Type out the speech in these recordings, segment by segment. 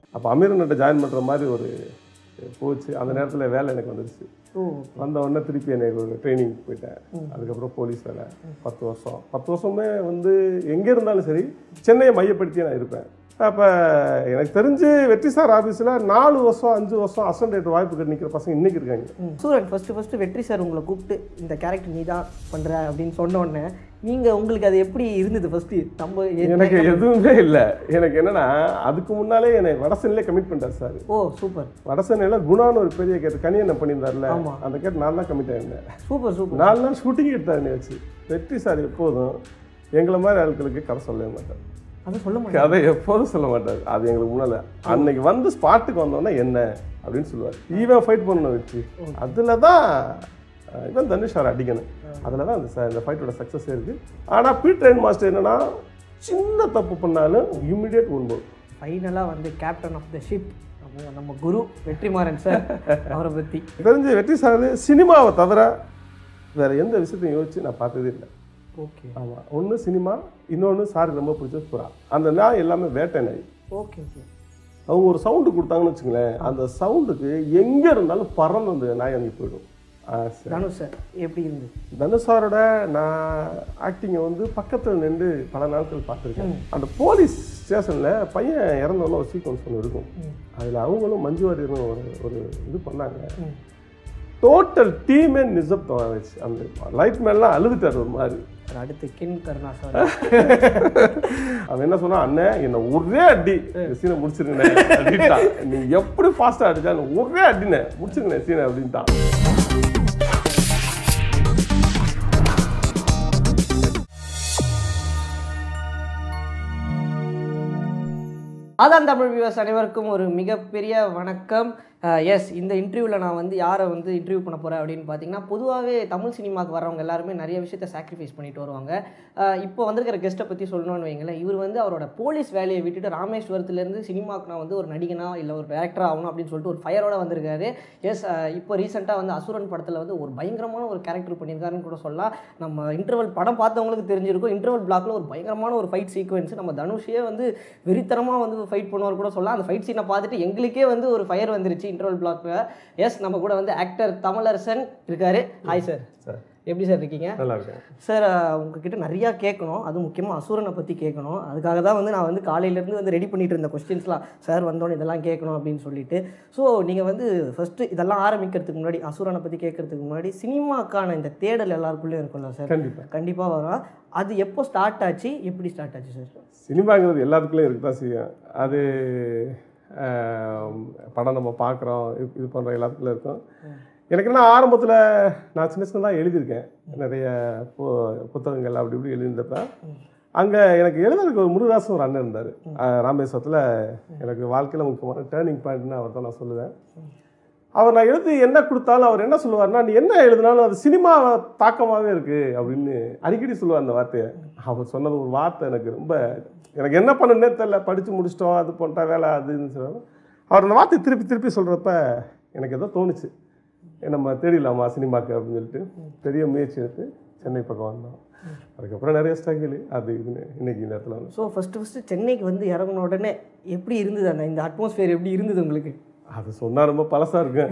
அப்போ அமீரன்கிட்ட ஜாயின் பண்ணுற மாதிரி ஒரு போச்சு அந்த நேரத்தில் வேலை எனக்கு வந்துருச்சு ஓ வந்த உடனே திருப்பி எனக்கு ஒரு ட்ரைனிங் போயிட்டேன் அதுக்கப்புறம் போலீஸ் வேலை பத்து வருஷம் பத்து வருஷமே வந்து எங்கே இருந்தாலும் சரி சென்னையை மையப்படுத்தி நான் இருப்பேன் அப்போ எனக்கு தெரிஞ்சு வெற்றி சார் ஆஃபீஸில் நாலு வருஷம் அஞ்சு வருஷம் அசன் ரேட் வாய்ப்பு கட்டி நிற்கிற பசங்க இன்னைக்கு இருக்காங்க Sooran first first Vetri sir உங்களை கூப்பிட்டு இந்த கேரக்டர் நீ தான் பண்ற அப்படின்னு சொன்ன உடனே நீங்க உங்களுக்கு அது எப்படி இருந்தது ஃபர்ஸ்ட் நம்ம என்ன- எனக்கு எதுவுமே இல்லை எனக்கு என்னன்னா அதுக்கு முன்னாலே என்னை வடசனிலே கமிட் பண்ணிட்டார் சார் ஓ சூப்பர் வடசனையில் குணான்னு ஒரு பெரிய கேட்டு கனியண்ணன் பண்ணியிருந்தார்ல ஆமா. அந்த கேட்டு நான் தான் கமிட் ஆயிருந்தேன் சூப்பர் சூப்பர் நாலு நாள் ஷூட்டிங் எடுத்தார் என்னை வச்சு வெற்றி சார் எப்போதும் எங்களை மாதிரி ஆட்களுக்கு கதை சொல்லவே மாட்டார் அதை சொல்ல மாட்டேன் கதை எப்போதும் சொல்ல மாட்டார் அது எங்களுக்கு முன்னால அன்னைக்கு வந்து ஸ்பாட்டுக்கு வந்தோடனே என்ன அப்படின்னு சொல்லுவார் ஈவன் ஃபைட் பண்ணணும் வச்சு அதில் தான் அஹ், இவன் தனுஷ் சார் அடிக்கணும் அதில் தான் அந்த ச- இந்த ஃபைட்டோட சக்ஸஸ் இருக்கு ஆனால் பீ ட்ரெயின் மாஸ்டர் என்னன்னா சின்ன தப்பு பண்ணாலும் இம்மிடியேட் ஒன்பது ஃபைனலாக வந்து கேப்டன் ஆஃப் த ஷிப் நம்ம நம்ம குரு வெற்றிமாறன் சார் அவரை பற்றி தெரிஞ்சு வெற்றி சார் சினிமாவை தவிர வேற எந்த விஷயத்தையும் யோசிச்சு நான் பார்த்ததே இல்லை ஓகே ஆமாம் ஒன்று சினிமா இன்னொன்று சாருக்கு ரொம்ப பிடிச்ச புறா அந்த நாய் எல்லாமே வேட்டை நாய் ஓகே ஓகே அவங்க ஒரு சவுண்டு கொடுத்தாங்கன்னு வச்சுங்களேன் அந்த சவுண்டுக்கு எங்கே இருந்தாலும் பறந்து அந்த நாய் அங்கே போயிடும் ஆ, சரி. தனுஷ் சார் எப்படி இருந்தது தனுஷாரோட நான் ஆக்டிங்கை வந்து பக்கத்தில் நின்று பல நாட்கள் பார்த்துருக்கேன் அந்த போலீஸ் ஸ்டேஷனில் பையன் இறந்தோன்னு ஒரு சீக்வன்ஸ் ஒன்று இருக்கும் அதில் அவங்களும் மஞ்சு வாரியரும் ஒரு ஒரு இது பண்ணாங்க டோட்டல் டீமே நிசப்தம் ஆயிடுச்சு அந்த லைட் மேலாம் அழுதுட்டார் ஒரு மாதிரி சார் அடுத்து கின் கருணா சார் அவன் என்ன சொன்னா அண்ணன் என்ன ஒரே அடி இந்த சீனை முடிச்சிருங்க அப்படின்ட்டான் நீ எப்படி ஃபாஸ்டா அடிச்சாலும் ஒரே அடினே முடிச்சிருங்க சீனை அப்படின்ட்டான் ஆதான் தமிழ் வியூவர்ஸ் அனைவருக்கும் ஒரு மிகப்பெரிய வணக்கம் எஸ் இந்த இன்டர்வியூவில் நான் வந்து யாரை வந்து இன்டர்வியூ பண்ண போகிறேன் அப்படின்னு பார்த்தீங்கன்னா பொதுவாகவே தமிழ் சினிமாவுக்கு வரவங்க எல்லாருமே நிறைய விஷயத்த சாக்ரிஃபைஸ் பண்ணிட்டு வருவாங்க அஹ் இப்போ வந்திருக்கிற கெஸ்ட்டை பற்றி சொல்லணும்னு வைங்களேன் இவர் வந்து அவரோட போலீஸ் வேலையை விட்டுட்டு ராமேஸ்வரத்துலேருந்து சினிமாவுக்கு நான் வந்து ஒரு நடிகனா இல்லை ஒரு டேரக்டர் ஆகணும் அப்படின்னு சொல்லிட்டு ஒரு ஃபயரோட வந்திருக்காரு எஸ் இப்போ ரீசெண்டாக வந்து அசுரன் படத்தில் வந்து ஒரு பயங்கரமான ஒரு கேரக்டர் பண்ணியிருக்காருன்னு கூட சொல்லலாம் நம்ம இன்டர்வல் படம் பார்த்தவங்களுக்கு தெரிஞ்சிருக்கும் இன்டர்வல் பிளாக்ல ஒரு பயங்கரமான ஒரு ஃபைட் சீக்வன்ஸ் நம்ம தனுஷே வந்து வெறித்தனமாக வந்து ஃபைட் பண்ணுவார் கூட சொல்லலாம் அந்த ஃபைட் சீனை பார்த்துட்டு எங்களுக்கே வந்து ஒரு ஃபயர் வந்துருச்சு இன்டர்வல் பிளாக்ல எஸ் நம்ம கூட வந்து ஆக்டர் தமிழரசன் இருக்காரு ஹாய் சார் சார் எப்படி சார் இருக்கீங்க நல்லா இருக்கேன் சார் அஹ், உங்ககிட்ட நிறையா கேட்கணும் அது முக்கியமாக அசுரனை பற்றி கேட்கணும் அதுக்காக தான் வந்து நான் வந்து காலையிலேருந்து வந்து ரெடி பண்ணிட்டு இருந்த கொஸ்டின்ஸ்லாம் சார் வந்தோன்னே இதெல்லாம் கேட்கணும் அப்படின்னு சொல்லிட்டு ஸோ நீங்கள் வந்து ஃபஸ்ட்டு இதெல்லாம் ஆரம்பிக்கிறதுக்கு முன்னாடி அசுரனை பற்றி கேட்கறதுக்கு முன்னாடி சினிமாக்கான இந்த தேடல் எல்லாருக்குள்ளேயும் இருக்கும்ல சார் கண்டிப்பா கண்டிப்பாக வரும் அது எப்போ ஸ்டார்ட் ஆச்சு எப்படி ஸ்டார்ட் ஆச்சு சார் சினிமாங்கிறது எல்லாத்துக்குள்ளேயும் இருக்கு தான் செய்யும் அது ஆம், படம் நம்ம பார்க்குறோம் இது பண்ணுற எல்லாத்துக்குள்ள இருக்கும் எனக்கு என்ன ஆரம்பத்தில் நான் சின்ன சின்னதாக எழுதியிருக்கேன் நிறைய பு புத்தகங்கள் அப்படி இப்படி எழுதியிருந்தப்ப அங்கே எனக்கு எழுதுறதுக்கு ஒரு முருகதாசன் ஒரு அண்ணன் இருந்தார் ராமேஸ்வரத்தில் எனக்கு வாழ்க்கையில் முக்கியமான டேர்னிங் பாயிண்ட்னு அவர் தான் நான் சொல்லுவேன் அவர் நான் எழுதி என்ன கொடுத்தாலும் அவர் என்ன சொல்லுவார்னா நீ என்ன எழுதினாலும் அது சினிமா தாக்கமாகவே இருக்கு அப்படின்னு அடிக்கடி சொல்லுவார் அந்த வார்த்தையை அவர் சொன்னது ஒரு வார்த்தை எனக்கு ரொம்ப எனக்கு என்ன பண்ணுன்னே தெரில படித்து முடிச்சிட்டோம் அது பண்ணிட்டா வேலை அதுன்னு சொல்லுவாங்க அவர் அந்த வார்த்தையை திருப்பி திருப்பி சொல்கிறப்ப எனக்கு ஏதோ தோணுச்சு ஏ, நம்ம தேடிடலாமா சினிமாக்கு அப்படின்னு சொல்லிட்டு பெரிய முயற்சி எடுத்து சென்னை பக்கம் வந்தோம் அதுக்கப்புறம் நிறைய ஸ்ட்ரகிள் அது இதுன்னு இன்னைக்கு இந்த இடத்துல வந்து ஸோ ஃபஸ்ட்டு ஃபஸ்ட்டு சென்னைக்கு வந்து இறங்கின உடனே எப்படி இருந்தது அந்த இந்த அட்மாஸ்ஃபியர் எப்படி இருந்தது உங்களுக்கு அது சொன்னால் ரொம்ப பழசாக இருக்கும்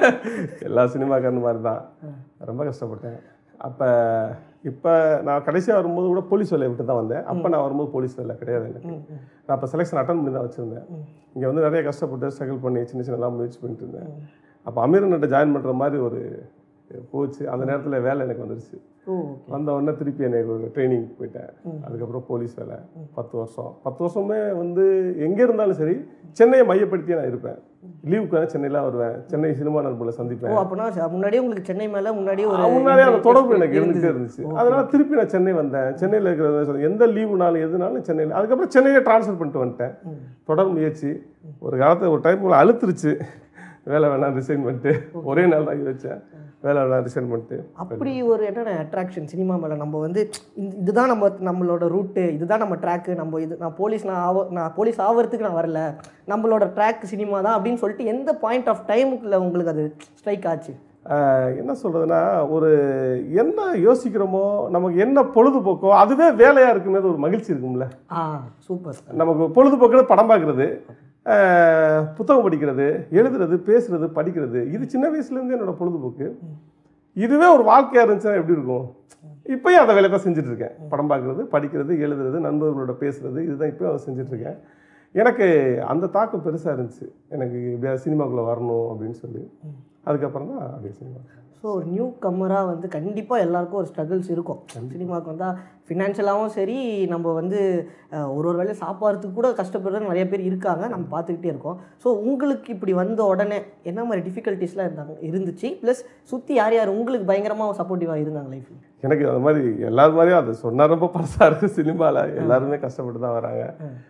எல்லா சினிமாக்காரன் மாதிரி தான் ரொம்ப கஷ்டப்பட்டேன் அப்போ இப்போ நான் கடைசியாக வரும்போது கூட போலீஸ் வேலையை விட்டு தான் வந்தேன் அப்போ நான் வரும்போது போலீஸ் வேலை கிடையாது எனக்கு நான் அப்போ செலெக்ஷன் அட்டன் பண்ணி தான் வச்சுருந்தேன் இங்கே வந்து நிறைய கஷ்டப்பட்டு ஸ்ட்ரகிள் பண்ணி சின்ன சின்னதாக முயற்சி பண்ணிட்டு இருந்தேன் அப்போ அமீரன்கிட்ட ஜாயின் பண்ணுற மாதிரி ஒரு போச்சு அந்த நேரத்தில் வேலை எனக்கு வந்துருச்சு ஓ வந்த உடனே திருப்பி எனக்கு ஒரு ட்ரைனிங் போயிட்டேன் அதுக்கப்புறம் போலீஸ் வேலை பத்து வருஷம் பத்து வருஷமே வந்து எங்கே இருந்தாலும் சரி சென்னையை மையப்படுத்தியே நான் இருப்பேன் லீவுக்காக சென்னையில் வருவேன் சென்னை சினிமா நண்பர்களை ஓ சந்திப்பேன் அப்போனா ச- முன்னாடியே உங்களுக்கு சென்னை மேலே முன்னாடியே ஒரு முன்னாடியே அந்த தொடர்பு இருந்தது. எனக்கு இருந்துகிட்டே இருந்துச்சு அதனால திருப்பி நான் சென்னை வந்தேன் சென்னையில் இருக்கிற எந்த லீவுனாலும் எதுனாலும் சென்னையில் அதுக்கப்புறம் சென்னையே ட்ரான்ஸ்ஃபர் பண்ணிட்டு வந்துட்டேன் தொடர் முயற்சி ஒரு காலத்தில் ஒரு டைம் அழுத்துருச்சு வேலை வேணாம் ரிசைன் பண்ணிட்டு ஒரே நாள் தான் வச்சேன் வேலை வேணாம் ரிசைன் பண்ணிட்டு அப்படி ஒரு என்னென்ன அட்ராக்ஷன் சினிமா மேலே நம்ம வந்து இந்த- இதுதான் நம்ம நம்மளோட ரூட்டு இதுதான் நம்ம ட்ராக்கு நம்ம இது நான் போலீஸ் நான் ஆவ நான் போலீஸ் ஆவறதுக்கு நான் வரல நம்மளோட ட்ராக் சினிமா தான் அப்படின்னு சொல்லிட்டு எந்த பாயிண்ட் ஆஃப் டைமுக்குள்ள உங்களுக்கு அது ஸ்ட்ரைக் ஆச்சு ஆஹ் என்ன சொல்கிறதுனா ஒரு என்ன யோசிக்கிறோமோ நமக்கு என்ன பொழுதுபோக்கோ அதுவே வேலையாக இருக்குமே ஒரு மகிழ்ச்சி இருக்கும்ல ஆ சூப்பர் நமக்கு பொழுதுபோக்குறது படம் பார்க்குறது அஹ், புத்தகம் படிக்கிறது எழுதுறது பேசுறது படிக்கிறது இது சின்ன வயசுலேருந்து என்னோட பொழுதுபோக்கு இதுவே ஒரு வாழ்க்கையாக இருந்துச்சுன்னா எப்படி இருக்கும் இப்பயும் அந்த வேலையை தான் செஞ்சுட்டு இருக்கேன் படம் பார்க்குறது படிக்கிறது எழுதுறது நண்பர்களோட பேசுறது இதுதான் இப்பயும் அதை செஞ்சுட்டு இருக்கேன் எனக்கு அந்த தாக்கம் பெருசாக இருந்துச்சு எனக்கு இப்படியா சினிமாக்குள்ளே வரணும் அப்படின்னு சொல்லி அதுக்கப்புறம் தான் அப்படியே சினிமா ஸோ ஒரு நியூ கம்மராக வந்து கண்டிப்பாக எல்லாருக்கும் ஒரு ஸ்ட்ரகிள்ஸ் இருக்கும் சினிமாவுக்கு வந்தால் ஃபினான்ஷியலாகவும் சரி நம்ம வந்து அஹ், ஒரு ஒரு வேளை சாப்பாடுறதுக்கு கூட கஷ்டப்படுறது நிறைய பேர் இருக்காங்க நம்ம பார்த்துக்கிட்டே இருக்கோம் ஸோ உங்களுக்கு இப்படி வந்த உடனே என்ன மாதிரி டிஃபிகல்ட்டிஸ்லாம் இருந்தாங்க இருந்துச்சு ப்ளஸ் சுற்றி யார் யார் உங்களுக்கு பயங்கரமாக சப்போர்ட்டிவாக இருந்தாங்க லைஃப்பில் எனக்கு அது மாதிரி எல்லாரும் மாதிரியும் அது சொன்னா ரொம்ப பழசாக இருக்குது சினிமாவில் எல்லாருமே கஷ்டப்பட்டு தான் வராங்க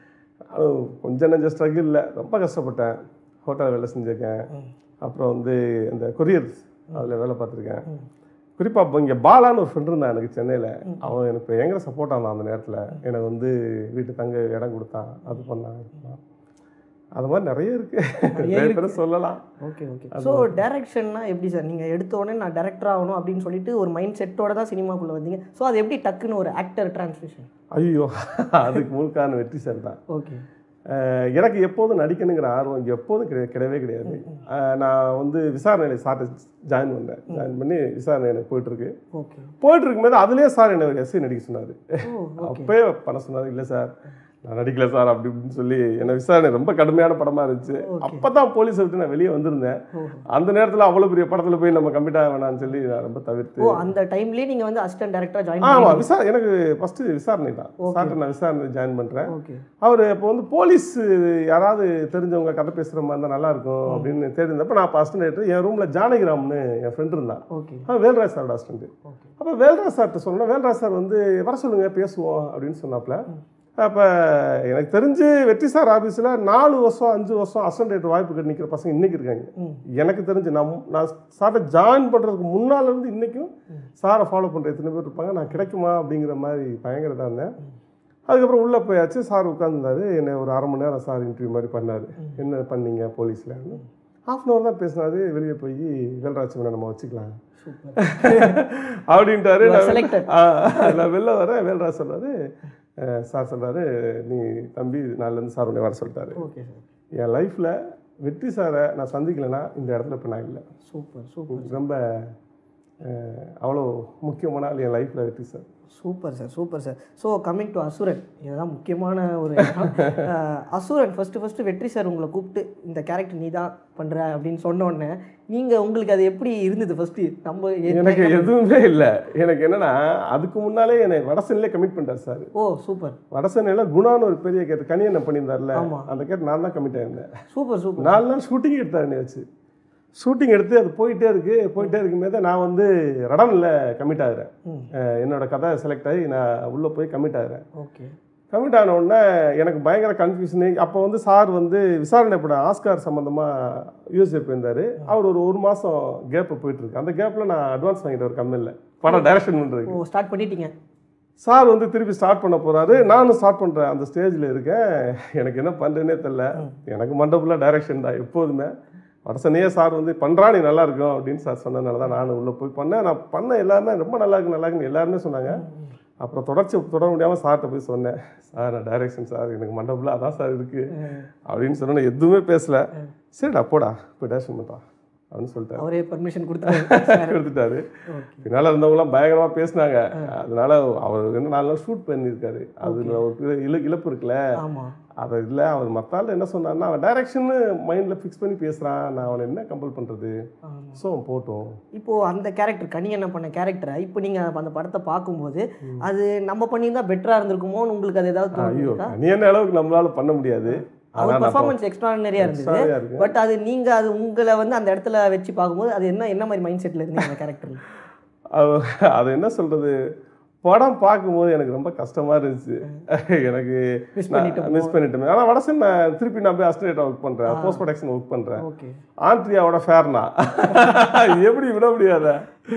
அது கொஞ்சம் நெஞ்ச ஸ்ட்ரகிள் இல்லை ரொம்ப கஷ்டப்பட்டேன் ஹோட்டல் வேலை செஞ்சுருக்கேன் அப்புறம் வந்து இந்த கொரியர் அதில் வேலை பார்த்துருக்கேன் குறிப்பாக இப்போ இங்கே பாலான்னு ஒரு ஃப்ரெண்ட் இருந்தான் எனக்கு சென்னையில் அவன் எனக்கு பயங்கர சப்போர்ட் ஆனான் அந்த நேரத்தில் எனக்கு வந்து வீட்டு தங்க இடம் கொடுத்தான் அது பண்ணான் இது பண்ணான். அது மாதிரி நிறைய இருக்கு நிறைய பேர் சொல்லலாம் ஓகே ஓகே ஸோ டைரக்ஷன்னா எப்படி சார் நீங்கள் எடுத்த உடனே நான் டேரக்டர் ஆகணும் அப்படின்னு சொல்லிட்டு ஒரு மைண்ட் செட்டோட தான் சினிமாக்குள்ளே வந்தீங்க ஸோ அது எப்படி டக்குன்னு ஒரு ஆக்டர் டிரான்ஸ்லேஷன் ஐயோ அதுக்கு முழுக்கான வெற்றி சார் தான் ஓகே அஹ் எனக்கு எப்போதும் நடிக்கணுங்கிற ஆர்வம் எப்போதும் கிடையாது கிடையவே கிடையாது அஹ் நான் வந்து விசாரணையில் சார்ட்ட ஜாயின் பண்ணேன் ஜாயின் பண்ணி விசாரணை எனக்கு போயிட்டுருக்கு ஓகே போயிட்டு இருக்கும்போது அதுலேயே சார் என்னை ஒரு எஸ்ஐ நடிக்க சொன்னார் ஓ அப்பயே பண்ண சொன்னார் இல்லை சார் நான் நடிக்கல சார் அப்படி இப்படின்னு சொல்லி என்ன விசாரணை ரொம்ப கடுமையான படமா இருந்துச்சு அப்போ தான் போலீஸை விட்டு நான் வெளியே வந்திருந்தேன் அந்த நேரத்தில் அவ்வளோ பெரிய படத்தில் போய் நம்ம கம்மிட் ஆக வேணாம்னு சொல்லி நான் ரொம்ப தவிர்த்து ஓ அந்த டைம்லயே நீங்க வந்து அசிஸ்டன்ட் டைரக்டரா ஜாயின் ஆமா விசா எனக்கு ஃபர்ஸ்ட் விசாரணை தான் சார்ட்ட நான் விசாரணை ஜாயின் பண்றேன் ஓகே அவர் இப்போ வந்து போலீஸ் யாராவது தெரிஞ்சவங்க கதை பேசுகிற மாதிரி இருந்தால் நல்லா இருக்கும் அப்படின்னு தெரிஞ்சப்ப நான் ஃபஸ்ட் நைட்டு என் ரூமில் ஜானகிராம்னு என் ஃப்ரெண்ட் இருந்தான் ஓகே அவன் வேல்ராஜ் சாரோட அசிஸ்டன்ட் ஓகே அப்போ வேல்ராஜ் சார்கிட்ட சொன்னேன் வேல்ராஜ் சார் வந்து வர சொல்லுங்க பேசுவோம் அப்படின்னு சொன்னாப்புல அப்போ எனக்கு தெரிஞ்சு வெற்றி சார் ஆஃபீஸில் நாலு வருஷம் அஞ்சு வருஷம் அசன்டேட் வாய்ப்பு கிட்ட நிற்கிற பசங்க இன்னைக்கு இருக்காங்க ம். எனக்கு தெரிஞ்சு நான் மு- நான் சார்ட்ட ஜாயின் பண்ணுறதுக்கு முன்னால இருந்து இன்னைக்கும் சாரை ஃபாலோ பண்ணுற எத்தனை பேர் இருப்பாங்க நான் கிடைக்குமா அப்படிங்கிற மாதிரி பயங்கரதா இருந்தேன் அதுக்கப்புறம் உள்ளே போயாச்சு சார் உட்காந்துருந்தாரு என்னை ஒரு அரை மணி நேரம் சார் இன்டர்வியூ மாதிரி பண்ணார் என்ன பண்ணீங்க போலீஸில் ஹாஃப் அன் ஹவர் தான் பேசினாரு வெளியே போய் வேல்ராஜ் நம்ம வச்சுக்கலாம் சூப்பர் அப்படின்ட்டாரு You are நான் selected. ஆ, நான் வெளில வரேன் வேல்ராஜ் சொன்னாரு அஹ், சார் சொன்னாரு நீ தம்பி நாளிலேருந்து சார் உன்னை வர சொல்லிட்டாரு ஓகே சார் என் லைஃப்பில் வெற்றி சாரை நான் சந்திக்கலைன்னா இந்த இடத்துல இப்போ நான் இல்லை சூப்பர் சூப்பர் ரொம்ப அஹ், அவ்வளோ முக்கியமான ஆள் என் லைஃப்பில் Vetri sir super sir super sir so coming to Asuran இதுதான் முக்கியமான ஒரு இடம். அஹ், அசுரன் ஃபஸ்ட்டு ஃபஸ்ட்டு வெற்றி சார் உங்களை கூப்பிட்டு இந்த கேரக்டர் நீ தான் பண்ணுற அப்படின்னு சொன்ன உடனே நீங்கள் உங்களுக்கு அது எப்படி இருந்தது ஃபஸ்ட்டு நம்ம எனக்கு எதுவுமே இல்லை எனக்கு என்னன்னா அதுக்கு முன்னாலே என்னை வடசனிலே கமிட் பண்ணிட்டார் சார் ஓ சூப்பர் வடசனையில் குணான்னு ஒரு பெரிய கேட்டு கனியனை பண்ணியிருந்தார்ல ஆமா. அந்த கேட்டு நான் தான் கமிட் ஆயிருந்தேன் சூப்பர் சூப்பர் நாலு நாள் ஷூட்டிங் எடுத்தாரு என்னை வச்சு ஷூட்டிங் எடுத்து அது போயிட்டே இருக்கு போயிட்டே இருக்கும்போது நான் வந்து ரடனில் கமிட் ஆகுறேன் ம். அஹ் என்னோட கதை செலக்ட் ஆகி நான் உள்ளே போய் கமிட் ஆகுறேன் ஓகே கமிட் ஆன உடனே எனக்கு பயங்கர கன்ஃபியூஷனு அப்போ வந்து சார் வந்து விசாரணை படம் ஆஸ்கார் சம்மந்தமாக யூஎஸ்ஏ போயிருந்தார் அவர் ஒரு ஒரு மாதம் கேப்பு போயிட்டுருக்கு அந்த கேப்பில் நான் அட்வான்ஸ் வாங்கிட்டு ஒரு கம்பெனியில் படம் டைரக்ஷன் பண்ணுறதுக்கு ஓ ஸ்டார்ட் பண்ணிட்டீங்க சார் வந்து திருப்பி ஸ்டார்ட் பண்ண போறாரு நானும் ஸ்டார்ட் பண்றேன் அந்த ஸ்டேஜில் இருக்கேன் எனக்கு என்ன பண்றேனே தெரில எனக்கு மண்டபுள்ள டைரக்ஷன் தான் எப்போதுமே வடசனையே சார் வந்து பண்றா நீ நல்லா இருக்கும் அப்படின்னு சார் சொன்னதுனால தான் நான் உள்ள போய் பண்ணேன் நான் பண்ண எல்லாமே ரொம்ப நல்லா இருக்கு நல்லா இருக்குன்னு எல்லாருமே சொன்னாங்க அப்புறம் தொடர்ச்சி தொடர முடியாமல் சார்கிட்ட போய் சொன்னேன் சார் நான் டைரக்ஷன் சார் எனக்கு மண்டபுள்ள அதான் சார் இருக்கு அப்படின்னு சொன்னா நான் எதுவுமே பேசல சரிடா போடா போய் டைரக்ஷன் பண்ணுறா அப்படின்னு சொல்லிட்டாரு அவரே பர்மிஷன் கொடுத்தாரு எடுத்துட்டாரு ஓகே பின்னால் இருந்தவங்களாம் பயங்கரமாக பேசினாங்க அதனால அவர் வந்து நாலு நாள் ஷூட் பண்ணியிருக்காரு அது ஒரு பெரிய இழு இழப்பு இருக்குல்ல ஆமாம் அது இல்லை அவர் மத்தால என்ன சொன்னார்னா அவன் டைரக்ஷன் மைண்டில் ஃபிக்ஸ் பண்ணி பேசுகிறான் நான் அவனை என்ன கம்பல் பண்ணுறது ஆமாம் ஸோ அவன் போட்டோம் இப்போ அந்த கேரக்டர் கனி என்ன பண்ண கேரக்டரை இப்போ நீங்க அந்த படத்தை பார்க்கும்போது அது நம்ம பண்ணியிருந்தா பெட்டரா இருந்திருக்குமோன்னு உங்களுக்கு அது ஏதாவது ஐயோ தோணுதா நீ என்ன அளவுக்கு நம்மளால பண்ண முடியாது அவர் ஆனால் பெர்ஃபார்மன்ஸ் எக்ஸ்ட்ரானரியா இருந்தது எக்ஸ்ட்ராவே இருக்கு பட் அது நீங்க அது உங்களை வந்து அந்த இடத்துல வச்சு பார்க்கும்போது அது என்ன என்ன மாதிரி மைண்ட் செட்ல இருந்தீங்க அந்த கேரக்டர்ல அது- அது என்ன சொல்றது படம் பார்க்கும்போது எனக்கு ரொம்ப கஷ்டமா இருந்துச்சு எனக்கு மிஸ் பண்ணிட்டு மிஸ் பண்ணிட்டேன் ஆனால் வடசன் நான் திருப்பி நான் போய் அஸ்டேட்டாக ஒர்க் பண்ணுறேன் போஸ்ட் ப்ரொடக்ஷன் ஒர்க் பண்ணுறேன் ஓகே ஆண்ட்ரியாவோட ஃபேர்னா எப்படி விட முடியாத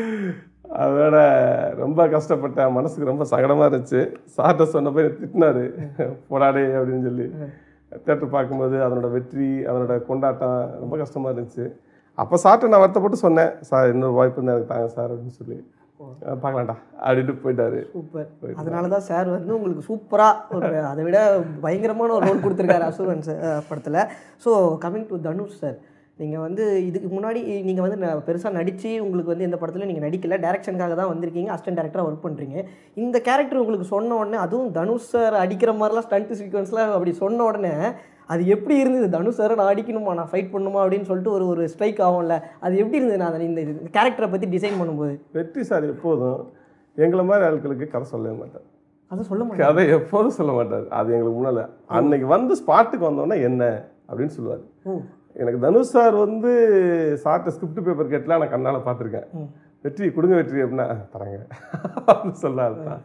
அதோட ரொம்ப கஷ்டப்பட்டேன் மனசுக்கு ரொம்ப சங்கடமாக இருந்துச்சு சார்ட்ட சொன்ன போய் திட்டினாரு போடாடே அப்படின்னு சொல்லி தேட்டர் பார்க்கும்போது அதனோட வெற்றி அதனோட கொண்டாட்டம் ரொம்ப கஷ்டமாக இருந்துச்சு அப்போ சார்ட்ட நான் வருத்தப்பட்டு சொன்னேன் சார் இன்னொரு வாய்ப்பு இருந்தால் எனக்கு தாங்க சார் அப்படின்னு சொல்லி அஹ் பார்க்கலாம்டா அப்படின்ட்டு போயிட்டாரு சூப்பர் அதனால தான் சார் வந்து உங்களுக்கு சூப்பராக ஒரு அதை விட பயங்கரமான ஒரு ரோல் கொடுத்துருக்காரு அசுரன் சார் படத்தில் so coming to Dhanush sir நீங்கள் வந்து இதுக்கு முன்னாடி நீங்கள் வந்து பெருசாக நடித்து உங்களுக்கு வந்து எந்த படத்துலையும் நீங்கள் நடிக்கல டேரக்ஷனுக்காக தான் வந்திருக்கீங்க அசிஸ்டன்ட் டேரக்டராக ஒர்க் பண்ணுறீங்க இந்த கேரக்டர் உங்களுக்கு சொன்ன உடனே அதுவும் தனுஷ் சார் அடிக்கிற மாதிரிலாம் ஸ்டண்ட் சீக்வன்ஸ்லாம் அப்படி சொன்ன உடனே அது எப்படி இருந்தது தனுஷ் சார் நான் அடிக்கணுமா நான் ஃபைட் பண்ணுமா அப்படின்னு சொல்லிட்டு ஒரு ஒரு ஸ்ட்ரைக் ஆகும்ல அது எப்படி இருந்தது நான் அதை இந்த இந்த கேரக்டரை பற்றி டிசைன் பண்ணும்போது வெற்றி சார் எப்போதும் எங்களை மாதிரி ஆட்களுக்கு கதை சொல்லவே மாட்டார் அதை சொல்ல மாட்டேன் கதை எப்போதும் சொல்ல மாட்டார் அது எங்களுக்கு முன்னால அன்னைக்கு வந்து ஸ்பாட்டுக்கு வந்தோடனே என்ன அப்படின்னு சொல்லுவார் ஓ எனக்கு தனுஷ் சார் வந்து சார்ட்ட ஸ்கிரிப்ட் பேப்பர் கேட்டலாம் நான் கண்ணால் பார்த்துருக்கேன் ம். வெற்றி கொடுங்க வெற்றி அப்படின்னா "ஆ, தரேங்க அப்படின்னு சொல்லாது தான்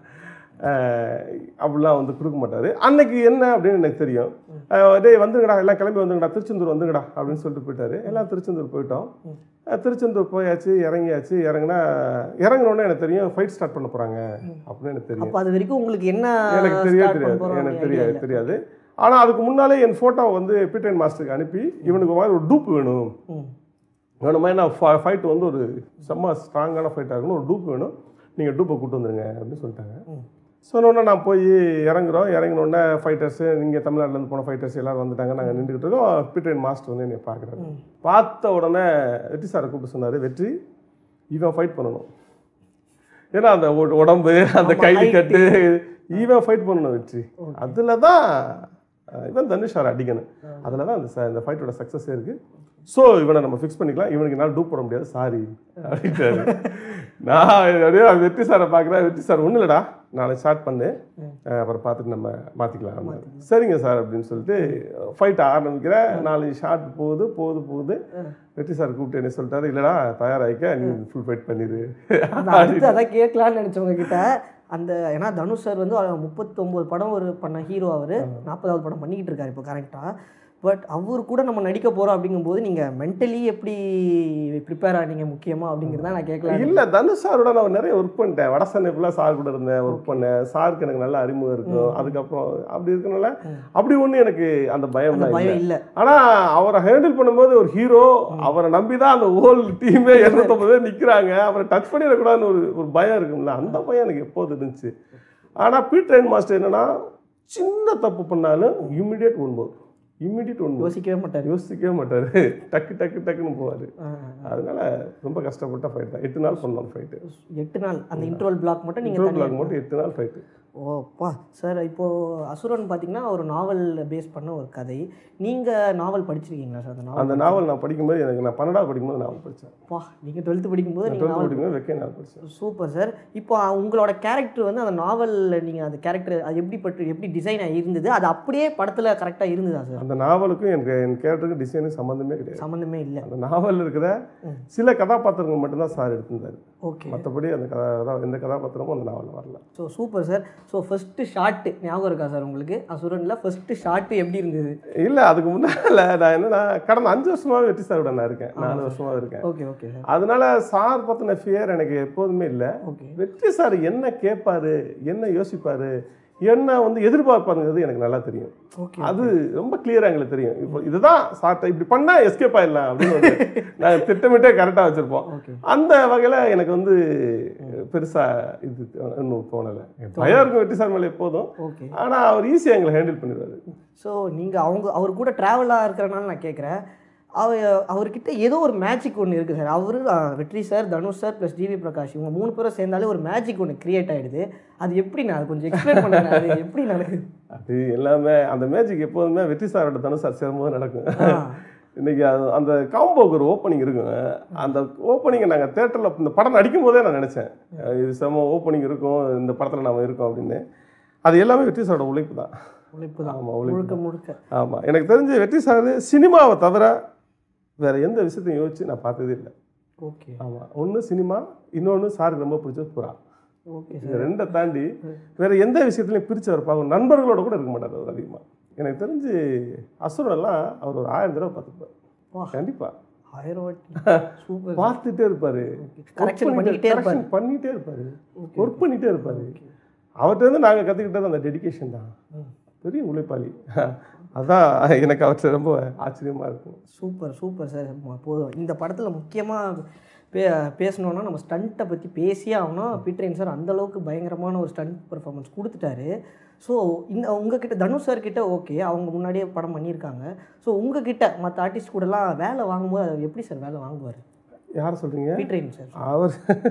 அப்படிலாம் வந்து கொடுக்க மாட்டார் அன்னைக்கு என்ன அப்படின்னு எனக்கு தெரியும் அஹ் டேய் வந்துங்கடா எல்லாம் கிளம்பி வந்துங்கடா திருச்செந்தூர் வந்துங்கடா அப்படின்னு சொல்லிட்டு போயிட்டாரு எல்லாம் திருச்செந்தூர் போயிட்டோம் அஹ் திருச்செந்தூர் போயாச்சு இறங்கியாச்சு இறங்குனா இறங்குனோடனே எனக்கு தெரியும் ஃபைட் ஸ்டார்ட் பண்ண போகிறாங்க அப்படின்னு எனக்கு தெரியும் அப்போ அது வரைக்கும் உங்களுக்கு என்ன எனக்கு தெரியாது start பண்ண தெரியாது போறோம் எனக்கு அப்படி தெரியாது idea இல்ல. தெரியாது ஆனால் அதுக்கு முன்னாலே என் ஃபோட்டோவை வந்து பீட்டன் மாஸ்டருக்கு அனுப்பி இவனுக்கு ஒரு மாதிரி ஒரு டூப் வேணும் ம். வேணுமா நான் ஃபைட் வந்து ஒரு செம்ம ஸ்ட்ராங்கான ஃபைட்டாக இருக்கணும் ஒரு டூப் வேணும் நீங்கள் டூப்பை கூட்டு வந்துருங்க அப்படின்னு சொல்லிட்டாங்க ம். சொன்னோன்னே நான் போய் இறங்குறோம் இறங்கினோடனே ஃபைட்டர்ஸு நீங்கள் தமிழ்நாட்டிலேருந்து போன ஃபைட்டர்ஸ் எல்லாரும் வந்துட்டாங்க நாங்கள் நின்றுக்கிட்டு இருக்கோம் பீட்டன் மாஸ்டர் வந்து என்னை பார்க்குறாரு ம். பார்த்த உடனே வெற்றி சாரை கூப்பிட்டு சொன்னார் வெற்றி இவன் ஃபைட் பண்ணணும் ஏன்னா அந்த உ- உடம்பு அந்த ஆமா, கைலி height. கட்டு இவன் ஃபைட் பண்ணணும் வெற்றி அதில் தான் அஹ், இவன் தனுஷ் சார் அடிக்கணும் அதில் தான் அந்த ச- இந்த ஃபைட்டோட சக்ஸஸ் இருக்குது ஸோ இவனை நம்ம ஃபிக்ஸ் பண்ணிக்கலாம் இவனுக்கு என்னால் டூப் போட முடியாது சாரி அப்படின்ட்டாரு நான் அப்படியே வெற்றி சாரை பார்க்குறேன் வெற்றி சார் ஒன்றும் இல்லைடா நாளைக்கு ஸ்டார்ட் பண்ணு அஹ், அப்புறம் பார்த்துட்டு நம்ம மாற்றிக்கலாம் சரிங்க சார் அப்படின்னு சொல்லிட்டு ஃபைட் ஆரம்பிக்கிறேன் நாலு ஷாட் போகுது போகுது போகுது வெற்றி சார் கூப்பிட்டு என்ன சொல்லிட்டாரு இல்லைடா தயாராகிக்க நீ ஃபுல் ஃபைட் பண்ணிடு நான் அடுத்து அதான் கேட்கலான்னு நினச்சவங்க கிட்ட அந்த ஏன்னா தனுஷ் சார் வந்து முப்பத்தொம்போது படம் ஒரு பண்ண ஹீரோ அவர் நாற்பதாவது படம் பண்ணிக்கிட்டு இருக்காரு இப்போ கரெக்டாக பட் அவர் கூட நம்ம நடிக்க போகிறோம் அப்படிங்கும்போது நீங்கள் மென்டலி எப்படி ப்ரிப்பேர் ஆனீங்க முக்கியமாக அப்படிங்கிறத நான் கேட்கலாம் இல்ல தனுஷ் சாரோட நான் நிறைய ஒர்க் பண்ணிட்டேன் வடசென்னை ஃபுல்லாக சார் கூட இருந்தேன் ஒர்க் பண்ணேன் சாருக்கு எனக்கு நல்ல அறிமுகம் இருக்கும் அதுக்கப்புறம் அப்படி இருக்கனால அப்படி ஒண்ணு எனக்கு அந்த பயம் அந்த தான் இல்லை பயம் இல்லை ஆனா அவரை ஹேண்டில் பண்ணும்போது ஒரு ஹீரோ அவரை நம்பி தான் அந்த ஹோல் டீமே இருநூத்தொம்பது பேர் நிக்கிறாங்க அவரை டச் பண்ணிடக்கூடாதுன்னு ஒரு ஒரு பயம் இருக்கும்ல அந்த பயம் எனக்கு எப்போது இருந்துச்சு ஆனா பீட்ரைன் மாஸ்டர் என்னன்னா சின்ன தப்பு பண்ணாலும் இம்மிடியேட் ஒன்பது இம்மிடியேட் ஒன்பது யோசிக்கவே மாட்டார் யோசிக்கவே மாட்டாரு டக்கு டக்கு டக்குன்னு போவாரு அதனால ரொம்ப கஷ்டப்பட்ட ஃபைட் தான் எட்டு நாள் பண்ணோம் ஃபைட்டு எட்டு நாள் அந்த இன்ட்ரோல் பிளாக் மட்டும் நீங்கள் இன்டர்வல் தனியாக பிளாக் மட்டும் எட்டு நாள் ஃபைட்டு ஓப்பா சார் இப்போது அசுரன் பார்த்தீங்கன்னா ஒரு நாவல் பேஸ் பண்ண ஒரு கதை நீங்கள் நாவல் படிச்சிருக்கீங்களா சார் அந்த நாவல் அந்த நாவல் நான் படிக்கும்போது எனக்கு நான் பன்னெண்டாவது படிக்கும்போது நாவல் படித்தேன் அப்பா நீங்கள் டுவெல்த்து படிக்கும்போது நீங்கள் டுவெல்த் நாவல் படிக்கும்போது வெக்கே நாவல் படித்தேன் சூப்பர் சார் இப்போ உங்களோட கேரக்டர் வந்து அந்த நாவலில் நீங்கள் அந்த கேரக்டர் அது எப்படி பட்டு எப்படி டிசைன் இருந்தது அது அப்படியே படத்தில் கரெக்டாக இருந்ததா சார் அந்த நாவலுக்கும் எனக்கு என் கேரக்டருக்கு டிசைனுக்கு சம்மந்தமே கிடையாது சம்மந்தமே இல்லை அந்த நாவலில் இருக்கிற ம். சில கதாபாத்திரங்கள் மட்டும்தான் சார் எடுத்திருந்தாரு ஓகே மற்றபடி அந்த கதா கதா- எந்த கதாபாத்திரமும் அந்த நாவலில் வரல so super sir so first shot ஞாபகம் இருக்கா சார் உங்களுக்கு அசுரனில் ஃபஸ்ட்டு ஷாட்டு எப்படி இருந்தது இல்லை அதுக்கு முன்னால் நான் என்னன்னா கடந்த அஞ்சு வருஷமாவே வெற்றி சாரோட நான் இருக்கேன் நாலு வருஷமாக இருக்கேன் ஓகே ஓகே சார் அதனால சார் பற்றின ஃபியர் எனக்கு எப்போதுமே இல்லை ஓகே வெற்றி சார் என்ன கேட்பாரு என்ன யோசிப்பாரு என்ன வந்து எதிர்பார்ப்பாருங்கிறது எனக்கு நல்லா தெரியும் ஓகே அது ரொம்ப கிளியரா எங்களுக்கு தெரியும் இப்போ இதுதான் சார்ட்ட இப்படி பண்ணா எஸ்கேப் ஆயிடலாம் அப்படின்னு ஒரு நாங்கள் திட்டமிட்டே கரெக்டாக வச்சிருப்போம் ஓகே அந்த வகையில் எனக்கு வந்து பெருசா இது இன்னும் தோணலை பயம் இருக்கும் வெற்றி சார் மேலே எப்போதும் ஓகே ஆனா அவர் ஈஸியாக எங்களை ஹேண்டில் பண்ணிடுவாரு ஸோ நீங்கள் அவங்க அவர் கூட ட்ராவலாக இருக்கிறனால நான் கேட்குறேன் அவ அவர்கிட்ட ஏதோ ஒரு மேஜிக் ஒன்று இருக்குது சார் அவரு அஹ், Vetri sir Dhanush sir plus GV Prakash இவங்க மூணு பேரும் சேர்ந்தாலே ஒரு மேஜிக் ஒன்று கிரியேட் ஆகிடுது அது எப்படி நான் அது கொஞ்சம் எக்ஸ்பிளைன் பண்ணுறேன் அது எப்படி நடக்குது அது எல்லாமே அந்த மேஜிக் எப்போதுமே வெற்றி சாரோட தனுஷ் சார் சேரும்போது நடக்கும் ஆ, இன்னைக்கு அது அந்த காம்போக்கு ஒரு ஓப்பனிங் இருக்குங்க அந்த ஓப்பனிங்கை நாங்கள் தேட்டரில் இந்த படம் நடிக்கும் போதே நான் நினச்சேன் இது செம ஓப்பனிங் இருக்கும் இந்த படத்தில் நாம இருக்கோம் அப்படின்னு அது எல்லாமே வெற்றி சாரோட உழைப்பு தான் உழைப்பு தான் ஆமாம் உழைப்பு முழுக்க முழுக்க ஆமாம் எனக்கு தெரிஞ்சு வெற்றி சார் சினிமாவை தவிர வேற எந்த விஷயத்தையும் யோசிச்சு நான் பார்த்ததே இல்லை ஓகே ஆமாம் ஒன்று சினிமா இன்னொன்று சாருக்கு ரொம்ப பிடிச்சது புறா ஓகே இந்த சார் ரெண்டை தாண்டி வேற எந்த விஷயத்துலையும் பிரிச்சு அவர் பார்க்கணும் நண்பர்களோட கூட இருக்க மாட்டார் அவர் அதிகமாக எனக்கு தெரிஞ்சு அசுரனெல்லாம் அவர் ஒரு ஆயிரம் தடவை பார்த்துருப்பார் வா. கண்டிப்பா ஆயிரம் வாட்டி சூப்பர் பார்த்துட்டே இருப்பாரு கரெக்ஷன் பண்ணிக்கிட்டே இருப்பாரு correction பண்ணிட்டே இருப்பாரு Okay. ஒர்க் பண்ணிட்டே இருப்பாரு அவர்கிட்ட இருந்து நாங்கள் கற்றுக்கிட்டது அந்த டெடிகேஷன் தான் ம். பெரிய உழைப்பாளி அதான் எனக்கு அவர்கிட்ட ரொம்ப ஆச்சரியமா இருக்கும் சூப்பர் சூப்பர் சார் போதும் இந்த படத்தில் முக்கியமாக பே பேசணுன்னா நம்ம ஸ்டண்ட்டை பற்றி பேசியே ஆகணும் பீட்ரைன் சார் அந்தளவுக்கு பயங்கரமான ஒரு ஸ்டண்ட் பெர்ஃபார்மன்ஸ் கொடுத்துட்டாரு ஸோ இந்த உங்ககிட்ட தனுஷ் சார் கிட்ட ஓகே அவங்க முன்னாடியே படம் பண்ணியிருக்காங்க ஸோ உங்ககிட்ட மற்ற ஆர்டிஸ்ட் கூடலாம் வேலை வாங்கும்போது அது எப்படி சார் வேலை வாங்குவார் யார் சொல்கிறீங்க பீட்ரைன் சார் அவர்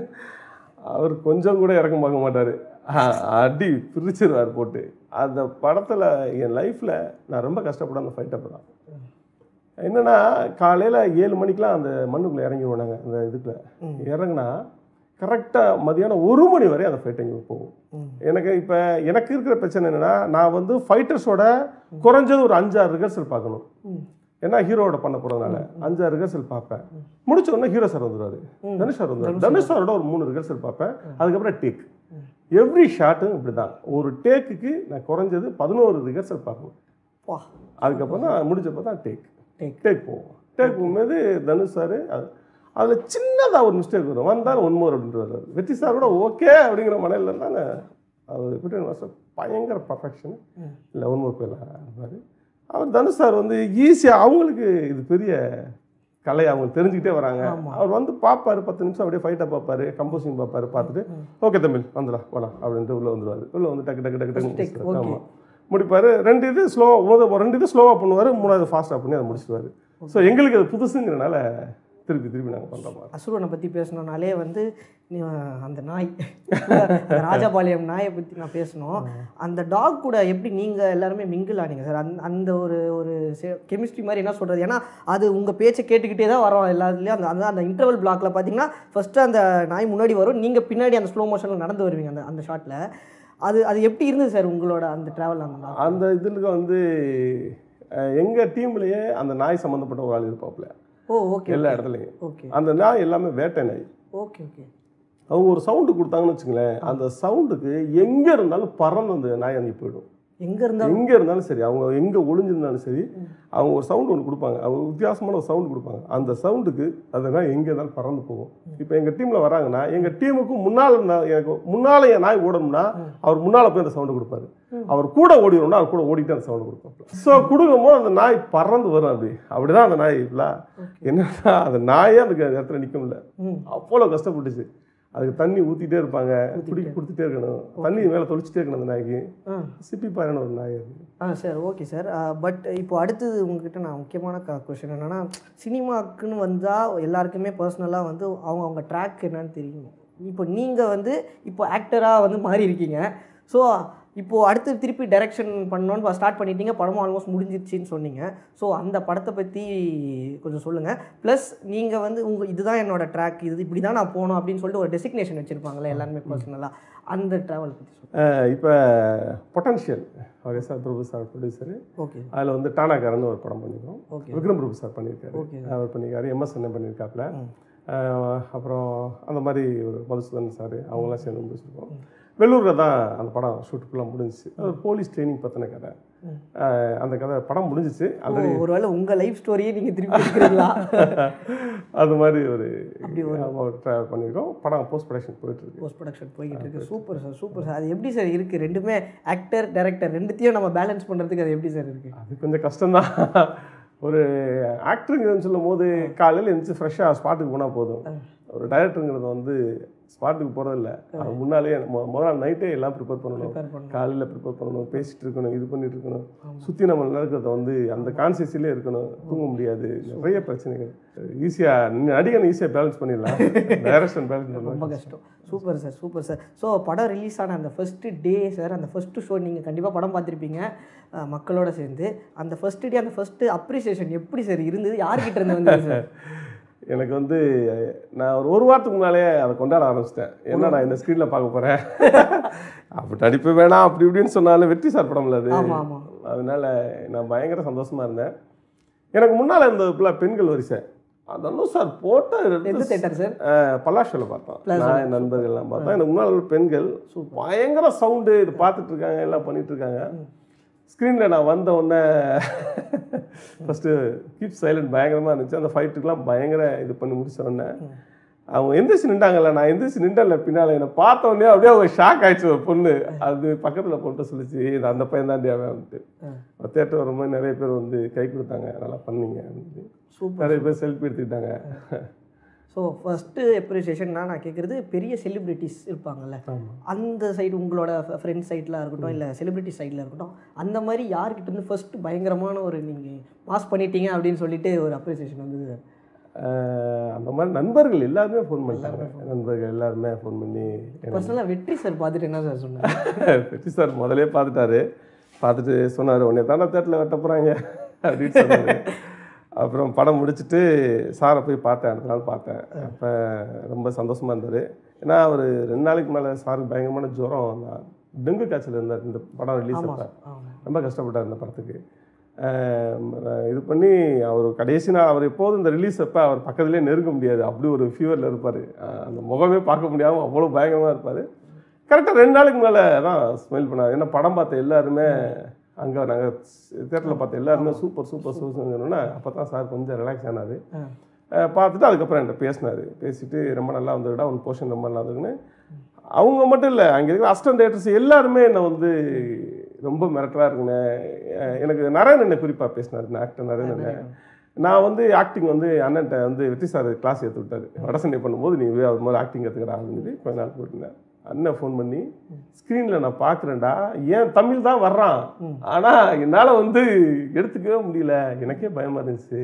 அவர் கொஞ்சம் கூட இறக்கம் பார்க்க மாட்டார் அடி பிரிச்சிருவார் போட்டு அந்த படத்தில் என் லைஃப்பில் நான் ரொம்ப கஷ்டப்பட அந்த ஃபைட் அப்போ தான் என்னென்னா காலையில் ஏழு மணிக்கெலாம் அந்த மண்ணுக்குள்ளே இறங்கிடுவோம் நாங்கள் அந்த இதுக்குள்ள ம். இறங்குனா கரெக்டாக மதியானம் ஒரு மணி வரை அந்த ஃபைட் அங்கே போகும் ம். எனக்கு இப்போ எனக்கு இருக்கிற பிரச்சனை என்னென்னா நான் வந்து ஃபைட்டர்ஸோட குறைஞ்சது ஒரு அஞ்சாறு ரிஹர்சல் பார்க்கணும் ம். ஏன்னா ஹீரோவோட பண்ண போகிறதுனால அஞ்சாறு ரிஹர்சல் பார்ப்பேன் முடிச்ச உடனே ஹீரோ சார் வந்துருவாரு ம். தனுஷ் சார் வந்துருவாரு தனுஷ் சாரோட ஒரு மூணு ரிஹர்சல் பார்ப்பேன் அதுக்கப்புறம் டேக் எவ்ரி ஷாட்டும் இப்படி தான் ஒரு டேக்குக்கு நான் குறைஞ்சது பதினோரு ரிஹர்சல் பார்க்கணும் வா அதுக்கப்புறம் தான் முடிச்சப்போ தான் டேக் டேக் டேக் போவோம் டேக் போகும்போது தனுஷ் சார் அதில் சின்னதாக ஒரு மிஸ்டேக் வரும் வந்தால் ஒன் மோர் அப்படின்ட்டு வர்றாரு வெற்றி சார் கூட ஓகே அப்படிங்கிற மனையில் இருந்தாங்க அவர் பிரிட்டன் மாஸ்டர் பயங்கர பர்ஃபெக்ஷன் ம். இல்லை ஒன் மோர் போயிடலாம் அவர் தனுஷ் சார் வந்து ஈஸியாக அவங்களுக்கு இது பெரிய கலை அவங்க தெரிஞ்சுக்கிட்டே வராங்க ஆமா. அவர் வந்து பார்ப்பாரு பத்து நிமிஷம் அப்படியே ஃபைட்டை பார்ப்பாரு கம்போசிங் பார்ப்பாரு பார்த்துட்டு ஓகே தமிழ் வந்துடா போலாம் அப்படின்ட்டு உள்ளே வந்துருவாரு உள்ளே வந்து டக்கு டக்கு டக்கு டக்கு Mistake, முடிச்சிருவாரு. okay. ஆமா முடிப்பாரு ரெண்டு இது ஸ்லோவாக ரெண்டு இது ஸ்லோவாக பண்ணுவார் மூணாவது ஃபாஸ்ட்டாக பண்ணி அதை முடிச்சிடுவார் ஸோ எங்களுக்கு அது புதுசுங்கிறனால திருப்பி திருப்பி நாங்கள் பண்ணுற மாதிரி அசுரனை பற்றி பேசணுன்னாலே வந்து நீ, அந்த நாய் அந்த ராஜபாளையம் நாயை பற்றி நான் பேசணும் அந்த டாக் கூட எப்படி நீங்கள் எல்லாருமே மிங்கிள் ஆனீங்க சார் அந்த அந்த ஒரு ஒரு கெமிஸ்ட்ரி மாதிரி என்ன சொல்கிறது ஏன்னா அது உங்கள் பேச்சை கேட்டுக்கிட்டே தான் வரோம் எல்லாத்துலேயும் அந்த அந்த அந்த இன்டர்வல் பிளாக்ல பார்த்தீங்கன்னா ஃபஸ்ட்டு அந்த நாய் முன்னாடி வரும் நீங்கள் பின்னாடி அந்த ஸ்லோ மோஷனில் நடந்து வருவீங்க அந்த அந்த ஷாட்டில் அது அது எப்படி இருந்தது சார் உங்களோட அந்த ட்ராவல் அந்த dog? அந்த இதில் வந்து எங்கள் டீம்லேயே அந்த நாய் சம்மந்தப்பட்ட ஒரு ஆள் இருப்பாப்புல ஓ ஓகே எல்லா இடத்துலையும் ஓகே அந்த நாய் எல்லாமே வேட்டை நாய் ஓகே ஓகே அவங்க ஒரு சவுண்டு கொடுத்தாங்கன்னு வச்சுங்களேன் அந்த சவுண்டுக்கு எங்கே இருந்தாலும் பறந்து அந்த நாய் அங்கே போயிடும் எங்கே இருந்தாலும் எங்கே இருந்தாலும் சரி அவங்க எங்கே ஒளிஞ்சிருந்தாலும் சரி அவங்க ஒரு சவுண்டு ஒன்று கொடுப்பாங்க அவங்க வித்தியாசமான ஒரு சவுண்டு கொடுப்பாங்க அந்த சவுண்டுக்கு அதெல்லாம் எங்கே இருந்தாலும் பறந்து போகும் இப்போ எங்கள் டீமில் வராங்கன்னா எங்கள் டீமுக்கு முன்னால் இருந்தா- எனக்கு முன்னால் என் நாய் ஓடணும்னா அவர் முன்னால் போய் அந்த சவுண்டு கொடுப்பாரு அவர் கூட ஓடிடணும்னா அவர் கூட ஓடிட்டு அந்த சவுண்டு கொடுப்பாரு ஸோ கொடுக்கும்போது அந்த நாய் பறந்து வரும் அப்படி அப்படிதான் அந்த நாய் இல்லை என்னன்னா அந்த நாயே அந்த இடத்துல நிற்க முடியல ம் அவ்வளோ கஷ்டப்பட்டுச்சு அதுக்கு தண்ணி ஊற்றிட்டே இருப்பாங்க குடிக்க கொடுத்துட்டே இருக்கணும் தண்ணி மேலே தொளிச்சிட்டே இருக்கணும் அந்த நாய்க்கு ஆ சிப்பி பாருன்னு ஒரு நாய் அது ஆ சார் ஓகே சார் பட் இப்போ அடுத்தது உங்ககிட்ட நான் முக்கியமான கொஷின் என்னென்னா சினிமாக்குன்னு வந்தால் எல்லாருக்குமே பர்சனலாக வந்து அவங்க அவங்க ட்ராக் என்னன்னு தெரியும் இப்போ நீங்கள் வந்து இப்போ ஆக்டராக வந்து மாறி இருக்கீங்க ஸோ இப்போது அடுத்து திருப்பி டைரக்ஷன் பண்ணணும்னு ஸ்டார்ட் பண்ணிட்டீங்க படமும் ஆல்மோஸ்ட் முடிஞ்சிருச்சுன்னு சொன்னீங்க ஸோ அந்த படத்தை பற்றி கொஞ்சம் சொல்லுங்கள் ப்ளஸ் நீங்கள் வந்து உங்கள் இதுதான் என்னோட ட்ராக் இது இப்படி தான் நான் போகணும் அப்படின்னு சொல்லிட்டு ஒரு டெசிக்னேஷன் வச்சுருப்பாங்களே எல்லாருமே பர்சனலாக அந்த ட்ராவல் பற்றி சொல்லுங்கள் இப்போ potential okay sir Prabhu sir producer okay அதில் வந்து டானாக்காரன்னு ஒரு படம் பண்ணியிருக்கோம் ஓகே விக்ரம் பிரபு சார் பண்ணியிருக்காரு ஓகே அவர் பண்ணியிருக்காரு எம்எஸ் என்ன பண்ணியிருக்காப்புல ம். அஹ் அப்புறம் அந்த மாதிரி ஒரு மதுசூதன் சார் அவங்களாம் சேர்ந்து முடிச்சிருக்கோம் வெள்ளூரில் தான் அந்த படம் ஷூட் ஃபுல்லாக முடிஞ்சிச்சு அது ஒரு போலீஸ் ட்ரைனிங் பற்றின கதை ம். அஹ் அந்த கதை படம் முடிஞ்சிச்சு ஓ, ஆல்ரெடி ஒருவேளை உங்க லைஃப் ஸ்டோரியே நீங்க திருப்பி எடுக்கிறீங்களா அது மாதிரி ஒரு அப்படி ஒரு ட்ராவல் பண்ணியிருக்கோம் படம் போஸ்ட் ப்ரொடக்ஷன் போயிட்டு இருக்கு போஸ்ட் ப்ரொடக்ஷன் போய்கிட்டு இருக்கு சூப்பர் சார் சூப்பர் சார் அது எப்படி சார் இருக்கு ரெண்டுமே ஆக்டர் டைரக்டர் ரெண்டுத்தையும் நம்ம பேலன்ஸ் பண்றதுக்கு அது எப்படி சார் இருக்கு அது கொஞ்சம் கஷ்டம்தான் ஒரு ஆக்டருங்கிறதுன்னு சொல்லும் போது காலையில் எழுந்துச்சு ஃப்ரெஷ்ஷாக ஸ்பாட்டுக்கு போனால் போதும் ஒரு டைரக்டருங்கிறது வந்து ஸ்பாட்டுக்கு போகிறதில்ல அது முன்னாலேயே மொ- முதல் நாள் நைட்டே எல்லாம் ப்ரிப்பேர் பண்ணணும் ப்ரிப்பேர் பண்ணணும் காலையில் ப்ரிப்பேர் பண்ணணும் பேசிட்டு இருக்கணும் இது பண்ணிட்டு இருக்கணும் ஆமா. சுற்றி நம்ம நடக்கிறத வந்து அந்த கான்சியஸ்லேயே இருக்கணும் தூங்க முடியாது நிறைய பிரச்சனைகள் ஈஸியாக நடிகனை ஈஸியாக பேலன்ஸ் பண்ணிடலாம் டைரக்ஷன் பேலன்ஸ் ரொம்ப பண்ணலாம் கஷ்டம் super sir super sir so படம் ரிலீஸ் ஆன அந்த ஃபஸ்ட்டு டே சார் அந்த ஃபஸ்ட்டு ஷோ நீங்கள் கண்டிப்பாக படம் பார்த்துருப்பீங்க அஹ், மக்களோட சேர்ந்து அந்த ஃபஸ்ட்டு டே அந்த ஃபஸ்ட்டு அப்ரிசியேஷன் எப்படி சார் இருந்தது யார்கிட்ட இருந்து வந்தது சார் எனக்கு வந்து நான் ஒரு ஒரு வாரத்துக்கு முன்னாலே அதை கொண்டாட ஆரம்பிச்சிட்டேன் என்ன நான் இந்த ஸ்க்ரீனில் பார்க்க போகிறேன் அப்படி நடிப்பு வேணாம் அப்படி இப்படின்னு சொன்னாலும் வெற்றி சார் படம்ல அது ஆமாம் ஆமாம் அதனால நான் பயங்கர சந்தோஷமா இருந்தேன் எனக்கு முன்னால் இருந்த ஃபுல்லாக பெண்கள் வரிசை அதெல்லாம் சார் போட்ட எந்த தேட்டர் சார் பல்லாஷில் பார்த்தோம் நான் என் நண்பர்கள்லாம் பார்த்தோம் எனக்கு முன்னால் உள்ள பெண்கள் பயங்கர சவுண்டு இது பார்த்துட்டு இருக்காங்க எல்லாம் பண்ணிட்டு இருக்காங்க ஸ்க்ரீனில் நான் வந்த உடனே ஃபஸ்ட்டு கீப் சைலண்ட் பயங்கரமாக இருந்துச்சு அந்த ஃபைட்டுக்கெலாம் பயங்கர இது பண்ணி முடிச்ச உடனே அவங்க எந்திரிச்சு நின்றாங்கல்ல நான் எந்திரிச்சு நின்றல பின்னால் என்னை பார்த்த உடனே அப்படியே அவங்க ஷாக் ஆயிடுச்சு ஒரு பொண்ணு அது பக்கத்தில் போட்டு சொல்லிச்சு இது அந்த பையன் தாண்டி அவன்ட்டு தேட்டர் வரும்போது நிறைய பேர் வந்து கை கொடுத்தாங்க நல்லா பண்ணீங்க அப்படின்னு சூப்பர் நிறைய பேர் செல்ஃபி எடுத்துக்கிட்டாங்க ஸோ ஃபஸ்ட்டு எப்ரிசியேஷன்னா நான் கேட்குறது பெரிய செலிப்ரிட்டிஸ் இருப்பாங்கல்ல ஆமாம் அந்த சைடு உங்களோட ஃப்ரெண்ட்ஸ் சைடில் இருக்கட்டும் இல்லை செலிபிரிட்டி சைடில் இருக்கட்டும் அந்த மாதிரி யார்கிட்ட இருந்து ஃபர்ஸ்ட் பயங்கரமான ஒரு நீங்கள் மாஸ் பண்ணிட்டீங்க அப்படின்னு சொல்லிட்டு ஒரு அப்ரிசியேஷன் வந்தது ஆஹ் அந்த மாதிரி நண்பர்கள் எல்லாருமே ஃபோன் பண்ணிட்டாங்க நண்பர்கள் எல்லாருமே ஃபோன் பண்ணி எனக்கு பர்சனலாக வெற்றி சார் பார்த்துட்டு என்ன சார் சொன்னாங்க பெட்டி சார் முதலே பார்த்துட்டாரு பார்த்துட்டு சொன்னார் உன்னை தானே தேட்டரில் வெட்ட போகிறாங்க அப்படின்னு சொன்னாரு அப்புறம் படம் முடிச்சுட்டு சாரை போய் பார்த்தேன் அடுத்த நாள் பார்த்தேன் அப்போ ரொம்ப சந்தோஷமாக இருந்தார் ஏன்னா அவர் ரெண்டு நாளைக்கு மேலே சாருக்கு பயங்கரமான ஜுரம் அந்த டெங்கு காய்ச்சல் இருந்தார் இந்த படம் ரிலீஸ் ஆமாம் அப்போ ஆமாம் ரொம்ப கஷ்டப்பட்டார் இந்த படத்துக்கு ஆஹ் இது பண்ணி அவர் கடைசி நாள் அவர் எப்போதும் இந்த ரிலீஸ் அப்போ அவர் பக்கத்துலேயே நெருங்க முடியாது அப்படி ஒரு ஃபீவரில் இருப்பார் அந்த முகமே பார்க்க முடியாமல் அவ்வளோ பயங்கரமாக இருப்பார் கரெக்டாக ரெண்டு நாளைக்கு மேலே தான் ஸ்மெல் பண்ணார் ஏன்னா படம் பார்த்த எல்லாருமே அங்கே நாங்கள் தேட்டரில் பார்த்த எல்லாருமே சூப்பர் சூப்பர் சூப்பர்னு அப்போ தான் சார் கொஞ்சம் ரிலாக்ஸ் ஆனார் ஆ. அஹ் பார்த்துட்டு அதுக்கப்புறம் என்கிட்ட பேசினார் பேசிட்டு ரொம்ப நல்லா வந்திருக்கா உன் போர்ஷன் ரொம்ப நல்லா இருக்குன்னு அவங்க மட்டும் இல்லை அங்கே இருக்கிற அசிஸ்டன்ட் டேரக்டர்ஸ் எல்லாருமே என்னை வந்து ரொம்ப மிரட்டலாக இருக்குண்ணே அஹ் எனக்கு நரேன் என்ன குறிப்பாக பேசினார் இந்த ஆக்டர் நரேன் என்ன நான் வந்து ஆக்டிங் வந்து அண்ணன்ட்ட வந்து வெற்றி சார் கிளாஸ் எடுத்து விட்டாரு வடசண்டை பண்ணும்போது நீ அவர் முதல்ல ஆக்டிங் கற்றுக்கிறா அப்படின்னு சொல்லி கொஞ்ச நாள் போயிருந்தேன் அண்ணன் ஃபோன் பண்ணி ஸ்க்ரீனில் நான் பார்க்குறேன்டா ஏன் தமிழ் தான் வர்றான் ஆனால் என்னால் வந்து எடுத்துக்கவே முடியல எனக்கே பயமாக இருந்துச்சு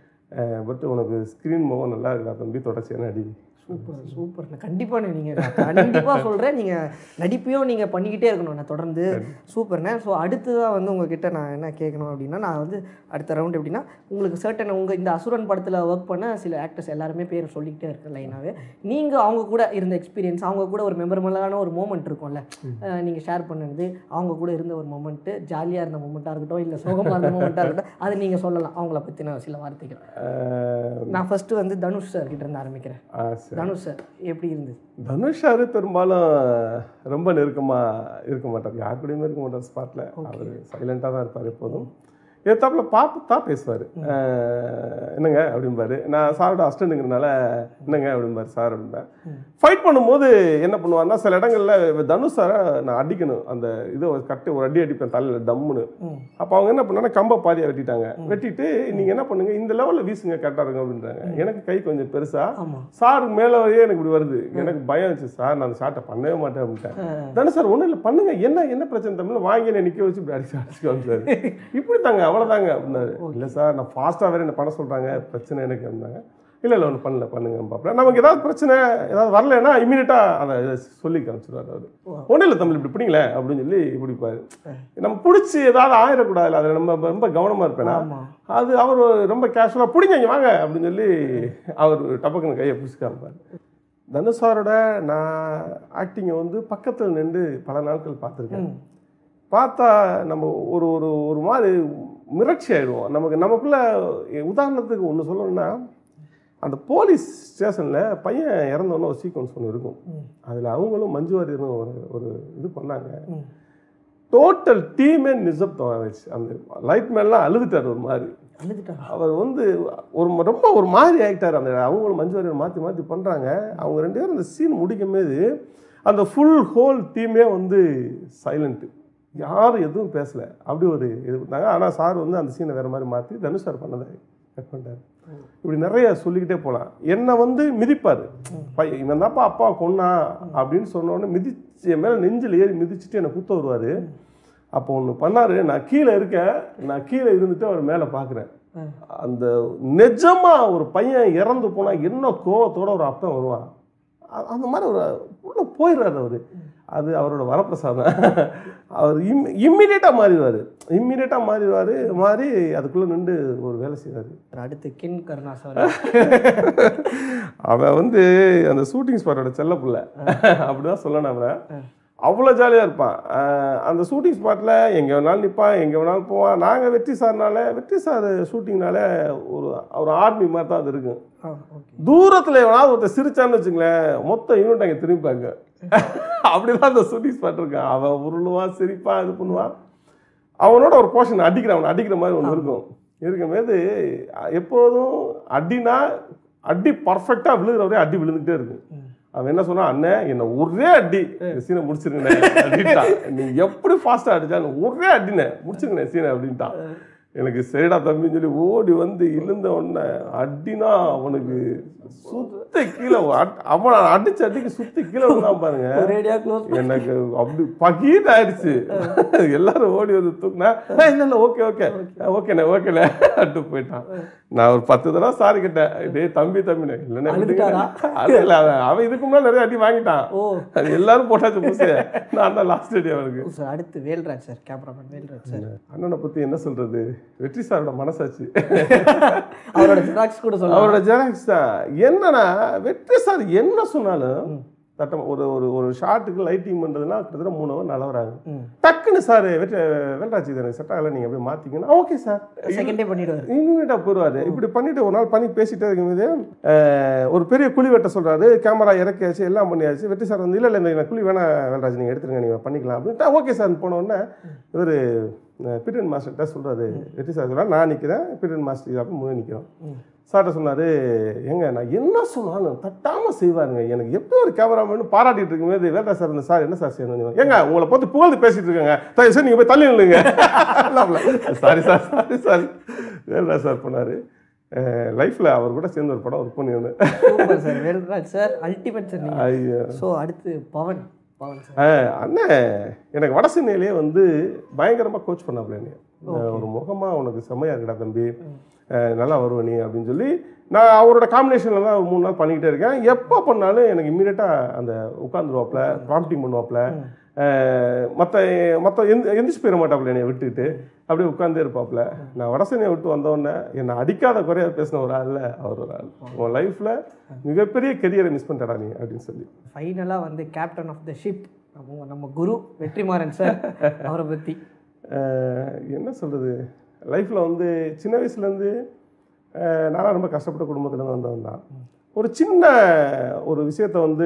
பட் உனக்கு ஸ்க்ரீன் முகம் நல்லா இருக்குடா தம்பி தொடர்ச்சியான அடி சூப்பர் சூப்பர் கண்டிப்பாக நீங்கள் கண்டிப்பாக சொல்கிறேன் நீங்கள் நடிப்பையும் நீங்கள் பண்ணிக்கிட்டே இருக்கணும் நான் தொடர்ந்து சூப்பர்ண்ணே ஸோ அடுத்ததாக வந்து உங்ககிட்ட நான் என்ன கேட்கணும் அப்படின்னா நான் வந்து அடுத்த ரவுண்ட் எப்படின்னா உங்களுக்கு சர்டன் உங்கள் இந்த அசுரன் படத்தில் ஒர்க் பண்ண சில ஆக்டர்ஸ் எல்லாருமே பேர் சொல்லிக்கிட்டே இருக்கேன் லைனாகவே நீங்கள் அவங்க கூட இருந்த எக்ஸ்பீரியன்ஸ் அவங்க கூட ஒரு மெமரபுளான ஒரு மூமெண்ட் இருக்கும்ல நீங்கள் ஷேர் பண்ணது அவங்க கூட இருந்த ஒரு மூமெண்ட்டு ஜாலியாக இருந்த மூமெண்ட்டாக இருக்கட்டும் இல்லை சோகமாக இருந்த மூமெண்ட்டாக இருக்கட்டும் அதை நீங்கள் சொல்லலாம் அவங்கள பற்றின சில வார்த்தைகள் அஹ் நான் ஃபஸ்ட்டு வந்து தனுஷ் சார் கிட்ட இருந்து ஆரம்பிக்கிறேன் ஆ, சரி. தனுஷ் சார் எப்படி இருந்தது தனுஷ் சார் பெரும்பாலும் ரொம்ப நெருக்கமாக இருக்க மாட்டார் யார் கூடயுமே இருக்க மாட்டார் ஸ்பாட்டில் அவர் சைலண்ட்டாக தான் இருப்பார் எப்போதும் எத்தாப்புல பார்த்து தான் பேசுவார் என்னங்க அப்படிம்பாரு நான் சாரோட அஸ்டண்டுங்கிறனால என்னங்க அப்படிம்பாரு சார் அப்படிம்பேன் ஃபைட் பண்ணும்போது என்ன பண்ணுவாருன்னா சில இடங்களில் தனுஷ் சாரை நான் அடிக்கணும் அந்த இதை ஒரு கட்டு ஒரு அடி அடிப்பேன் தலையில் டம்முன்னு ம். அப்போ அவங்க என்ன பண்ணாங்கன்னா கம்ப பாதியாக வெட்டிட்டாங்க வெட்டிட்டு நீங்கள் என்ன பண்ணுங்க இந்த லெவலில் வீசுங்க கரெக்டாக இருக்கும் அப்படின்றாங்க எனக்கு கை கொஞ்சம் பெருசா ஆமாம் சார் மேலேயே எனக்கு இப்படி வருது எனக்கு பயம் இருந்துச்சு சார் நான் அந்த ஷாட்டை பண்ணவே மாட்டேன் அப்படின்ட்டேன் தானே சார் ஒன்றும் இல்லை பண்ணுங்க என்ன என்ன பிரச்சனை தமிழ் வாங்கி என்னை நிற்க வச்சு இப்படி அடிச்சு அடிச்சுக்கோங்க சார் இப்படி தாங்க அவ்வளோதாங்க அப்படின்னாரு இல்லை சார் நான் ஃபாஸ்ட்டாக வேறு என்ன பண்ண சொல்கிறாங்க பிரச்சனை எனக்கு அப்படின்னாங்க இல்லை இல்லை ஒன்றும் பண்ணல பண்ணுங்க பாப்பா நமக்கு ஏதாவது பிரச்சனை ஏதாவது வரலைன்னா இமீடியட்டாக அதை இதை சொல்லி காமிச்சிடுவார் அவர் ஒன்றும் இல்லை தமிழ் இப்படி பிடிங்களே அப்படின்னு சொல்லி பிடிப்பாரு நம்ம பிடிச்சி ஏதாவது ஆயிடக்கூடாது அதில் நம்ம ரொம்ப கவனமாக இருப்பேனா ஆமாம் அது அவர் ரொம்ப கேஷுவலாக பிடிங்க இங்க வாங்க அப்படின்னு சொல்லி அவர் டபக்குன்னு கையை பிடிச்சி காமிப்பார் தனுஷாரோட நான் ஆக்டிங்கை வந்து பக்கத்தில் நின்று பல நாட்கள் பார்த்துருக்கேன் பார்த்தா நம்ம ஒரு ஒரு ஒரு மாதிரி மிரட்சி ஆயிடுவோம் நமக்கு நமக்குள்ள உதாரணத்துக்கு ஒன்று சொல்லணும்னா அந்த போலீஸ் ஸ்டேஷனில் பையன் இறந்தோன்னே ஒரு சீக்வன்ஸ் ஒன்று இருக்கும் ம். அதில் அவங்களும் மஞ்சு வாரியரும் ஒரு ஒரு இது பண்ணாங்க ம். டோட்டல் டீமே நிசப்தம் ஆயிடுச்சு அந்த லைட் மேலாம் அழுதுட்டார் ஒரு மாதிரி அழுதுட்டாங்க அவர் வந்து ஒரு ம- ரொம்ப ஒரு மாதிரி ஆகிட்டார் அந்த அவங்களும் மஞ்சு வாரியர் மாற்றி மாற்றி பண்ணுறாங்க அவங்க ரெண்டு பேரும் அந்த சீன் முடிக்கும் போது அந்த ஃபுல் ஹோல் டீமே வந்து சைலண்ட்டு யாரும் எதுவும் பேசலை அப்படி ஒரு இது பண்ணாங்க ஆனால் சார் வந்து அந்த சீனை வேறு மாதிரி மாற்றி தனுஷ் சார் பண்ணதை கட் பண்ணிட்டார் இப்படி நிறைய சொல்லிக்கிட்டே போகலாம் என்னை வந்து மிதிப்பார் பையன் இவன் தான்ப்பா அப்பா கொன்னா அப்படின்னு சொன்ன உடனே மிதிச்சு என் மேலே நெஞ்சில் ஏறி மிதிச்சுட்டு என்னை குத்த வருவார் அப்போ ஒன்று பண்ணார் நான் கீழே இருக்கேன் நான் கீழே இருந்துட்டு அவர் மேலே பார்க்குறேன் அந்த நிஜமா ஒரு பையன் இறந்து போனா என்ன கோவத்தோட ஒரு அப்பன் வருவான் அ- அந்த மாதிரி ஒரு உள்ள போயிடுறாரு அவரு அது அவரோட வரப்பிரசாதம் அவர் இம் இம்மிடியட்டாக மாறிடுவார் இம்மிடியட்டாக மாறிடுவார் மாறி அதுக்குள்ளே நின்று ஒரு வேலை செய்வார் அடுத்து கின் கருணா சார் அவன் வந்து அந்த ஷூட்டிங் ஸ்பாட்டோட செல்ல புள்ள அப்படிதான் சொல்லணும் அவன் அவ்வளோ ஜாலியாக இருப்பான் அஹ் அந்த ஷூட்டிங் ஸ்பாட்டில் எங்கே வேணாலும் நிற்பான் எங்கே வேணாலும் போவான் நாங்கள் வெற்றி சார்னால வெற்றி சார் ஷூட்டிங்னால ஒரு ஒரு ஆர்மி மாதிரி தான் அது இருக்கும் ஆ ஓகே தூரத்தில் எவனாவது ஒருத்தர் சிரிச்சான்னு வச்சுங்களேன் மொத்த யூனிட் அங்கே திரும்பிப்பாங்க அப்படிதான் அந்த ஷூட்டிங் ஸ்பாட் இருக்கான் அவன் உருளுவான் சிரிப்பான் இது பண்ணுவான் அவனோட ஒரு போர்ஷன் அடிக்கிற அவன் அடிக்கிற மாதிரி ஒன்று இருக்கும் இருக்கும்போது எப்போதும் அடினா அடி பர்ஃபெக்டாக விழுகிறவரே அடி விழுந்துகிட்டே இருக்கும் அவன் என்ன சொன்னான் அண்ணன் என்னை ஒரே அடி இந்த சீனை முடிச்சிருங்கண்ணே அப்படின்ட்டான் நீ எப்படி ஃபாஸ்ட்டாக அடிச்சாலும் ஒரே அடினே முடிச்சிருங்கண்ணே சீனை அப்படின்ட்டான் எனக்கு சரிடா தம்பின்னு சொல்லி ஓடி வந்து இழுந்த உடனே அடினா அவனுக்கு சுத்த கீழே அட்- அவன் அடிச்சு அடிக்கு சுத்தி கீழே விழுந்தான் பாருங்க ரேடியா க்ளோஸ் எனக்கு அப்படி பகீட் ஆயிடுச்சு எல்லாரும் ஓடி வந்து தூக்குனா "ஏய், இல்ல இல்ல ஓகே ஓகே ஓகேண்ணே ஓகேண்ணே அட்டு போயிட்டான் நான் ஒரு பத்து தடவை சாரி கேட்டேன் டேய் தம்பி தம்பிண்ணே இல்லைண்ணே அழுதுட்டாரா? அது இல்ல அவன் அவன் இதுக்கு முன்னாடி நிறைய அடி வாங்கிட்டான் ஓ அது எல்லாரும் போட்டாச்சு புதுசு நான் தான் லாஸ்ட் அடி அவனுக்கு சார் அடுத்து Velraj sir cameraman Velraj sir அண்ணனை பத்தி என்ன சொல்றது வெற்றி சாரோட மனசாச்சு அவரோட ஜெராக்ஸ் கூட சொல்லலாம் அவரோட ஜெராக்ஸ் தான் என்னன்னா வெற்றி சார் என்ன சொன்னாலும் தட்டம் ஒரு ஒரு ஒரு ஷார்ட்டுக்கு லைட்டிங் பண்ணுறதுனா கிட்டத்தட்ட மூணு ஹவர் நாலு ஹவர் ஆகும் ம். டக்குன்னு சார் வெற்றி வேல்ராஜ் இது எனக்கு செட் ஆகலை நீங்கள் அப்படியே மாற்றிங்கன்னா ஓகே சார் செகண்டே பண்ணிடுவாரு இமீடியட்டாக போயிடுவாரு இப்படி பண்ணிட்டு ஒரு நாள் பண்ணி பேசிட்டே இருக்கும்போது அஹ், ஒரு பெரிய குழி வெட்ட சொல்றாரு கேமரா இறக்கியாச்சு எல்லாம் பண்ணியாச்சு வெற்றி சார் வந்து இல்லை இல்லை இந்த குழி வேணா வேல்ராஜ் நீங்கள் எடுத்துருங்க நீங்கள் பண்ணிக்கலாம் அப்படின்ட்டு ஓகே சார் போன உடனே இவர் பிட்டன் மாஸ்டர்கிட்ட சொல்றாரு வெற்றி சார் சொல்றாரு நான் நிற்கிறேன் பிட்டன் மாஸ்டர் அப்போ முன்னே நிற்கிறோம் சார்கிட்ட சொன்னாரு ஏங்க நான் என்ன சொன்னாலும் தட்டாம செய்வாருங்க எனக்கு எப்படி ஒரு கேமராமேன் பாராட்டிட்டு இருக்கும்போது வேட்டா சார் இந்த சார் என்ன சார் செய்யணும் ஏங்க உங்களை பார்த்து புகழ்ந்து பேசிட்டு இருக்காங்க தயவு செய்து நீங்க போய் தள்ளி நில்லுங்க சாரி சார் சாரி சார் வேட்டா சார் பண்ணாரு லைஃப்ல அவர் கூட சேர்ந்து ஒரு படம் ஒர்க் பண்ணியிருந்தேன் super sir Velraj sir ultimate sir நீங்க ஐயோ ஸோ அடுத்து பவன் பவன் சார் ஆஹ் அண்ணன் எனக்கு வட சென்னையிலேயே வந்து பயங்கரமாக கோச் பண்ணாப்புல என்னைய. ஆஹ் ஒரு முகமா உனக்கு செம்மையா இருக்குடா தம்பி ஆஹ் நல்லா வருவ நீ அப்படின்னு சொல்லி நான் அவரோட காம்பினேஷனில் தான் ஒரு மூணு நாள் பண்ணிக்கிட்டே இருக்கேன் எப்போ பண்ணாலும் எனக்கு இம்மீடியட்டாக அந்த உட்காந்துருவாப்புல ப்ராம்ப்டிங் பண்ணுவாப்புல மற்ற மற்ற எந்த எந்திரிச்சு போயிட மாட்டாப்புல என்னை விட்டுட்டு அப்படியே உட்காந்தே இருப்பாப்புல நான் வடசென்னையை விட்டு வந்தோடனே என்னை அடிக்காத குறையா பேசின ஒரு ஆள்ல அவர் ஒரு ஆள் உன் லைஃப்பில் மிகப்பெரிய கெரியரை மிஸ் பண்ணிட்டடா நீ அப்படின்னு சொல்லி ஃபைனலாக வந்து கேப்டன் ஆஃப் த ஷிப் நம்ம நம்ம குரு வெற்றிமாறன் சார் அவரை பற்றி ஆஹ் என்ன சொல்கிறது லைஃப்பில் வந்து சின்ன வயசுலேருந்து நானும் ரொம்ப கஷ்டப்பட்ட குடும்பத்துலேருந்து வந்தவன் தான் ஒரு சின்ன ஒரு விஷயத்த வந்து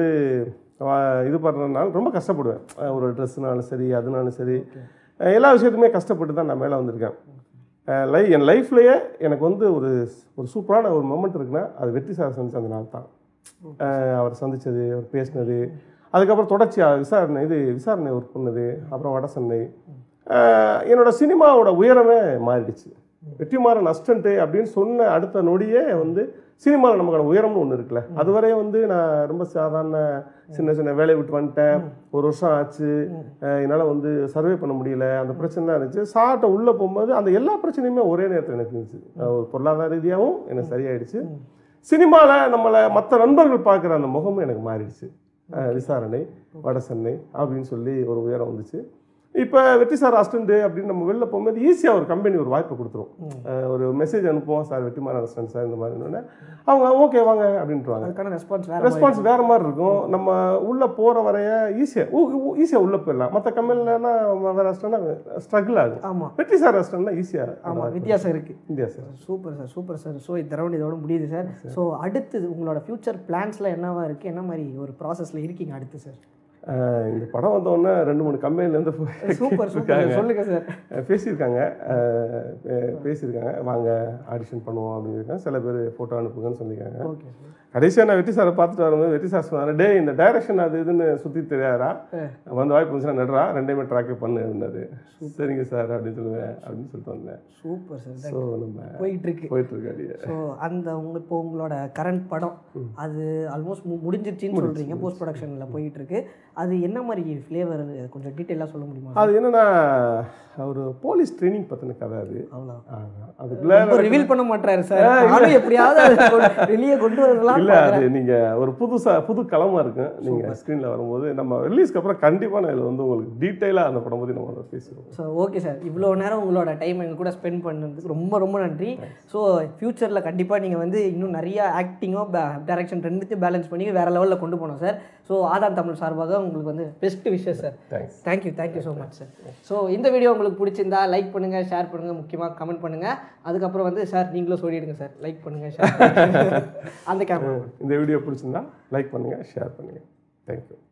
வா- இது பண்ணுறதுனால ரொம்ப கஷ்டப்படுவேன் ஆஹ் ஒரு ட்ரெஸ்ஸுனாலும் சரி அதுனாலும் சரி ஆஹ் எல்லா விஷயத்துமே கஷ்டப்பட்டு தான் நான் மேலே வந்திருக்கேன் ஆஹ் லை என் லைஃப்லேயே எனக்கு வந்து ஒரு ஒரு சூப்பரான ஒரு மொமெண்ட் இருக்குன்னா அது வெற்றி சார் சந்திச்ச அந்த நாள் தான் ஆஹ் அவர் சந்திச்சது அவர் பேசினது அதுக்கப்புறம் தொடர்ச்சியாக விசாரணை இது விசாரணை ஒர்க் பண்ணது அப்புறம் வட சென்னை ஆஹ் என்னோட சினிமாவோட உயரமே மாறிடுச்சு வெற்றிமாறன் அஸ்டண்ட்டு அப்படின்னு சொன்ன அடுத்த நொடியே வந்து சினிமாவில் நமக்கான உயரம்னு ஒன்று இருக்குல்ல அதுவரை வந்து நான் ரொம்ப சாதாரண சின்ன சின்ன வேலையை விட்டு வந்துட்டேன் ஒரு வருஷம் ஆச்சு அஹ் என்னால் வந்து சர்வே பண்ண முடியல அந்த பிரச்சனை தான் இருந்துச்சு சாட்டை உள்ளே போகும்போது அந்த எல்லா பிரச்சனையுமே ஒரே நேரத்தில் எனக்கு இருந்துச்சு அஹ் ஒரு பொருளாதார ரீதியாகவும் எனக்கு சரியாயிடுச்சு சினிமாவில் நம்மளை மற்ற நண்பர்கள் பார்க்குற அந்த முகமும் எனக்கு மாறிடுச்சு அஹ் விசாரணை வட சென்னை அப்படின்னு சொல்லி ஒரு உயரம் வந்துச்சு இப்போ வெற்றி சார் அசிஸ்டண்ட் அப்படின்னு நம்ம வெளில போகும்போது ஈஸியாக ஒரு கம்பெனி ஒரு வாய்ப்பு கொடுத்துரும் அஹ் ஒரு மெசேஜ் அனுப்புவோம் சார் வெற்றிமாறன் அசிஸ்டன்ட் சார் இந்த மாதிரி அவங்க ஓகே வாங்க அப்படின்ட்டுருவாங்க அதுக்கான ரெஸ்பான்ஸ் வேற ரெஸ்பான்ஸ் வேற மாதிரி இருக்கும் நம்ம உள்ள போற வரைய ஈஸியா ஈஸியா உள்ள போயிடலாம் மற்ற கம்பெனிலனா வேற அசிஸ்டன்ட்னா ஸ்ட்ரகிள் ஆகும் ஆமாம் வெற்றி சார் அசிஸ்டன்ட்னா ஈஸியா ஆமாம் வித்தியாசம் இருக்குது India sir super sir super sir so இந்த ரவுண்ட் இதோட முடியுது சார் ஸோ அடுத்து உங்களோட ஃபியூச்சர் பிளான்ஸ்லாம் என்னவா இருக்குது என்ன மாதிரி ஒரு ப்ராசஸில் இருக்கீங்க அடுத்து சார் இந்த படம் வந்த உடனே ரெண்டு மூணு கம்பெனிலேருந்து சூப்பர் சூப்பர் சொல்லுங்க சார் பேசியிருக்காங்க அஹ் பே- பேசியிருக்காங்க வாங்க ஆடிஷன் பண்ணுவோம் அப்படின்னு சில பேர் ஃபோட்டோ அனுப்புங்கன்னு சொல்லியிருக்காங்க ஓகே சார் கடைசியாக நான் வெற்றி சாரை பார்த்துட்டு வரும்போது வெற்றி சார் சொன்னார் டே இந்த டைரக்ஷன் அது இதுன்னு சுற்றி தெரியாதா வந்து வாய்ப்பு வந்துச்சுன்னா நடுறா ரெண்டையுமே ட்ராக்கே பண்ணு அப்படின்னாரு சரிங்க சார் அப்படின்னு சொல்லுவேன் அப்படின்னு சொல்லிட்டு வந்தேன் சூப்பர் சார் ஸோ நம்ம போயிட்டு இருக்கு போயிட்டு இருக்காரு ஸோ அந்த உங்க இப்போ உங்களோட கரண்ட் படம் அது ஆல்மோஸ்ட் முடிஞ்சிருச்சுன்னு சொல்றீங்க போஸ்ட் ப்ரொடக்ஷனில் போயிட்டு இருக்கு அது என்ன மாதிரி ஃப்ளேவர் கொஞ்சம் டீட்டெயிலாக சொல்ல முடியுமா அது என்னன்னா ஒரு போலீஸ் ட்ரைனிங் பற்றின கதை அது அவ்வளோ ஆமா. அதுக்குள்ள ரொம்ப ரிவீல் பண்ண மாட்டாரு சார் நானும் எப்படியாவது அதை கொண்டு- வெளியே கொண்டு வரலாம் இல்ல அது நீங்க ஒரு புதுசா புது களமா இருக்கும் நீங்க ஸ்க்ரீன்ல வரும்போது நம்ம ரிலீஸ்க்கு அப்புறம் கண்டிப்பா நான் இதுல வந்து உங்களுக்கு டீட்டெயிலா அந்த படம் பத்தி நம்ம பேசுவோம் ஸோ ஓகே சார் இவ்வளோ நேரம் உங்களோட டைம் எங்கள் கூட ஸ்பெண்ட் பண்ணதுக்கு ரொம்ப ரொம்ப நன்றி ஸோ ஃப்யூச்சரில் கண்டிப்பாக நீங்கள் வந்து இன்னும் நிறைய ஆக்டிங்கோ டைரக்ஷன் ரெண்டுத்தையும் பேலன்ஸ் பண்ணி வேறு லெவலில் கொண்டு போனோம் சார் ஸோ ஆதாம் தமிழ் சார்பாக உங்களுக்கு வந்து best wishes sir thanks thank you thank you so much sir so இந்த வீடியோ உங்களுக்கு பிடிச்சிருந்தா லைக் பண்ணுங்கள் ஷேர் பண்ணுங்கள் முக்கியமாக கமெண்ட் பண்ணுங்கள் அதுக்கப்புறம் வந்து சார் நீங்களும் சொல்லிடுங்க சார் லைக் பண்ணுங்கள் ஷேர் அந்த கேமரா இந்த வீடியோ பிடிச்சிருந்தா லைக் பண்ணுங்க ஷேர் பண்ணுங்க தேங்க்யூ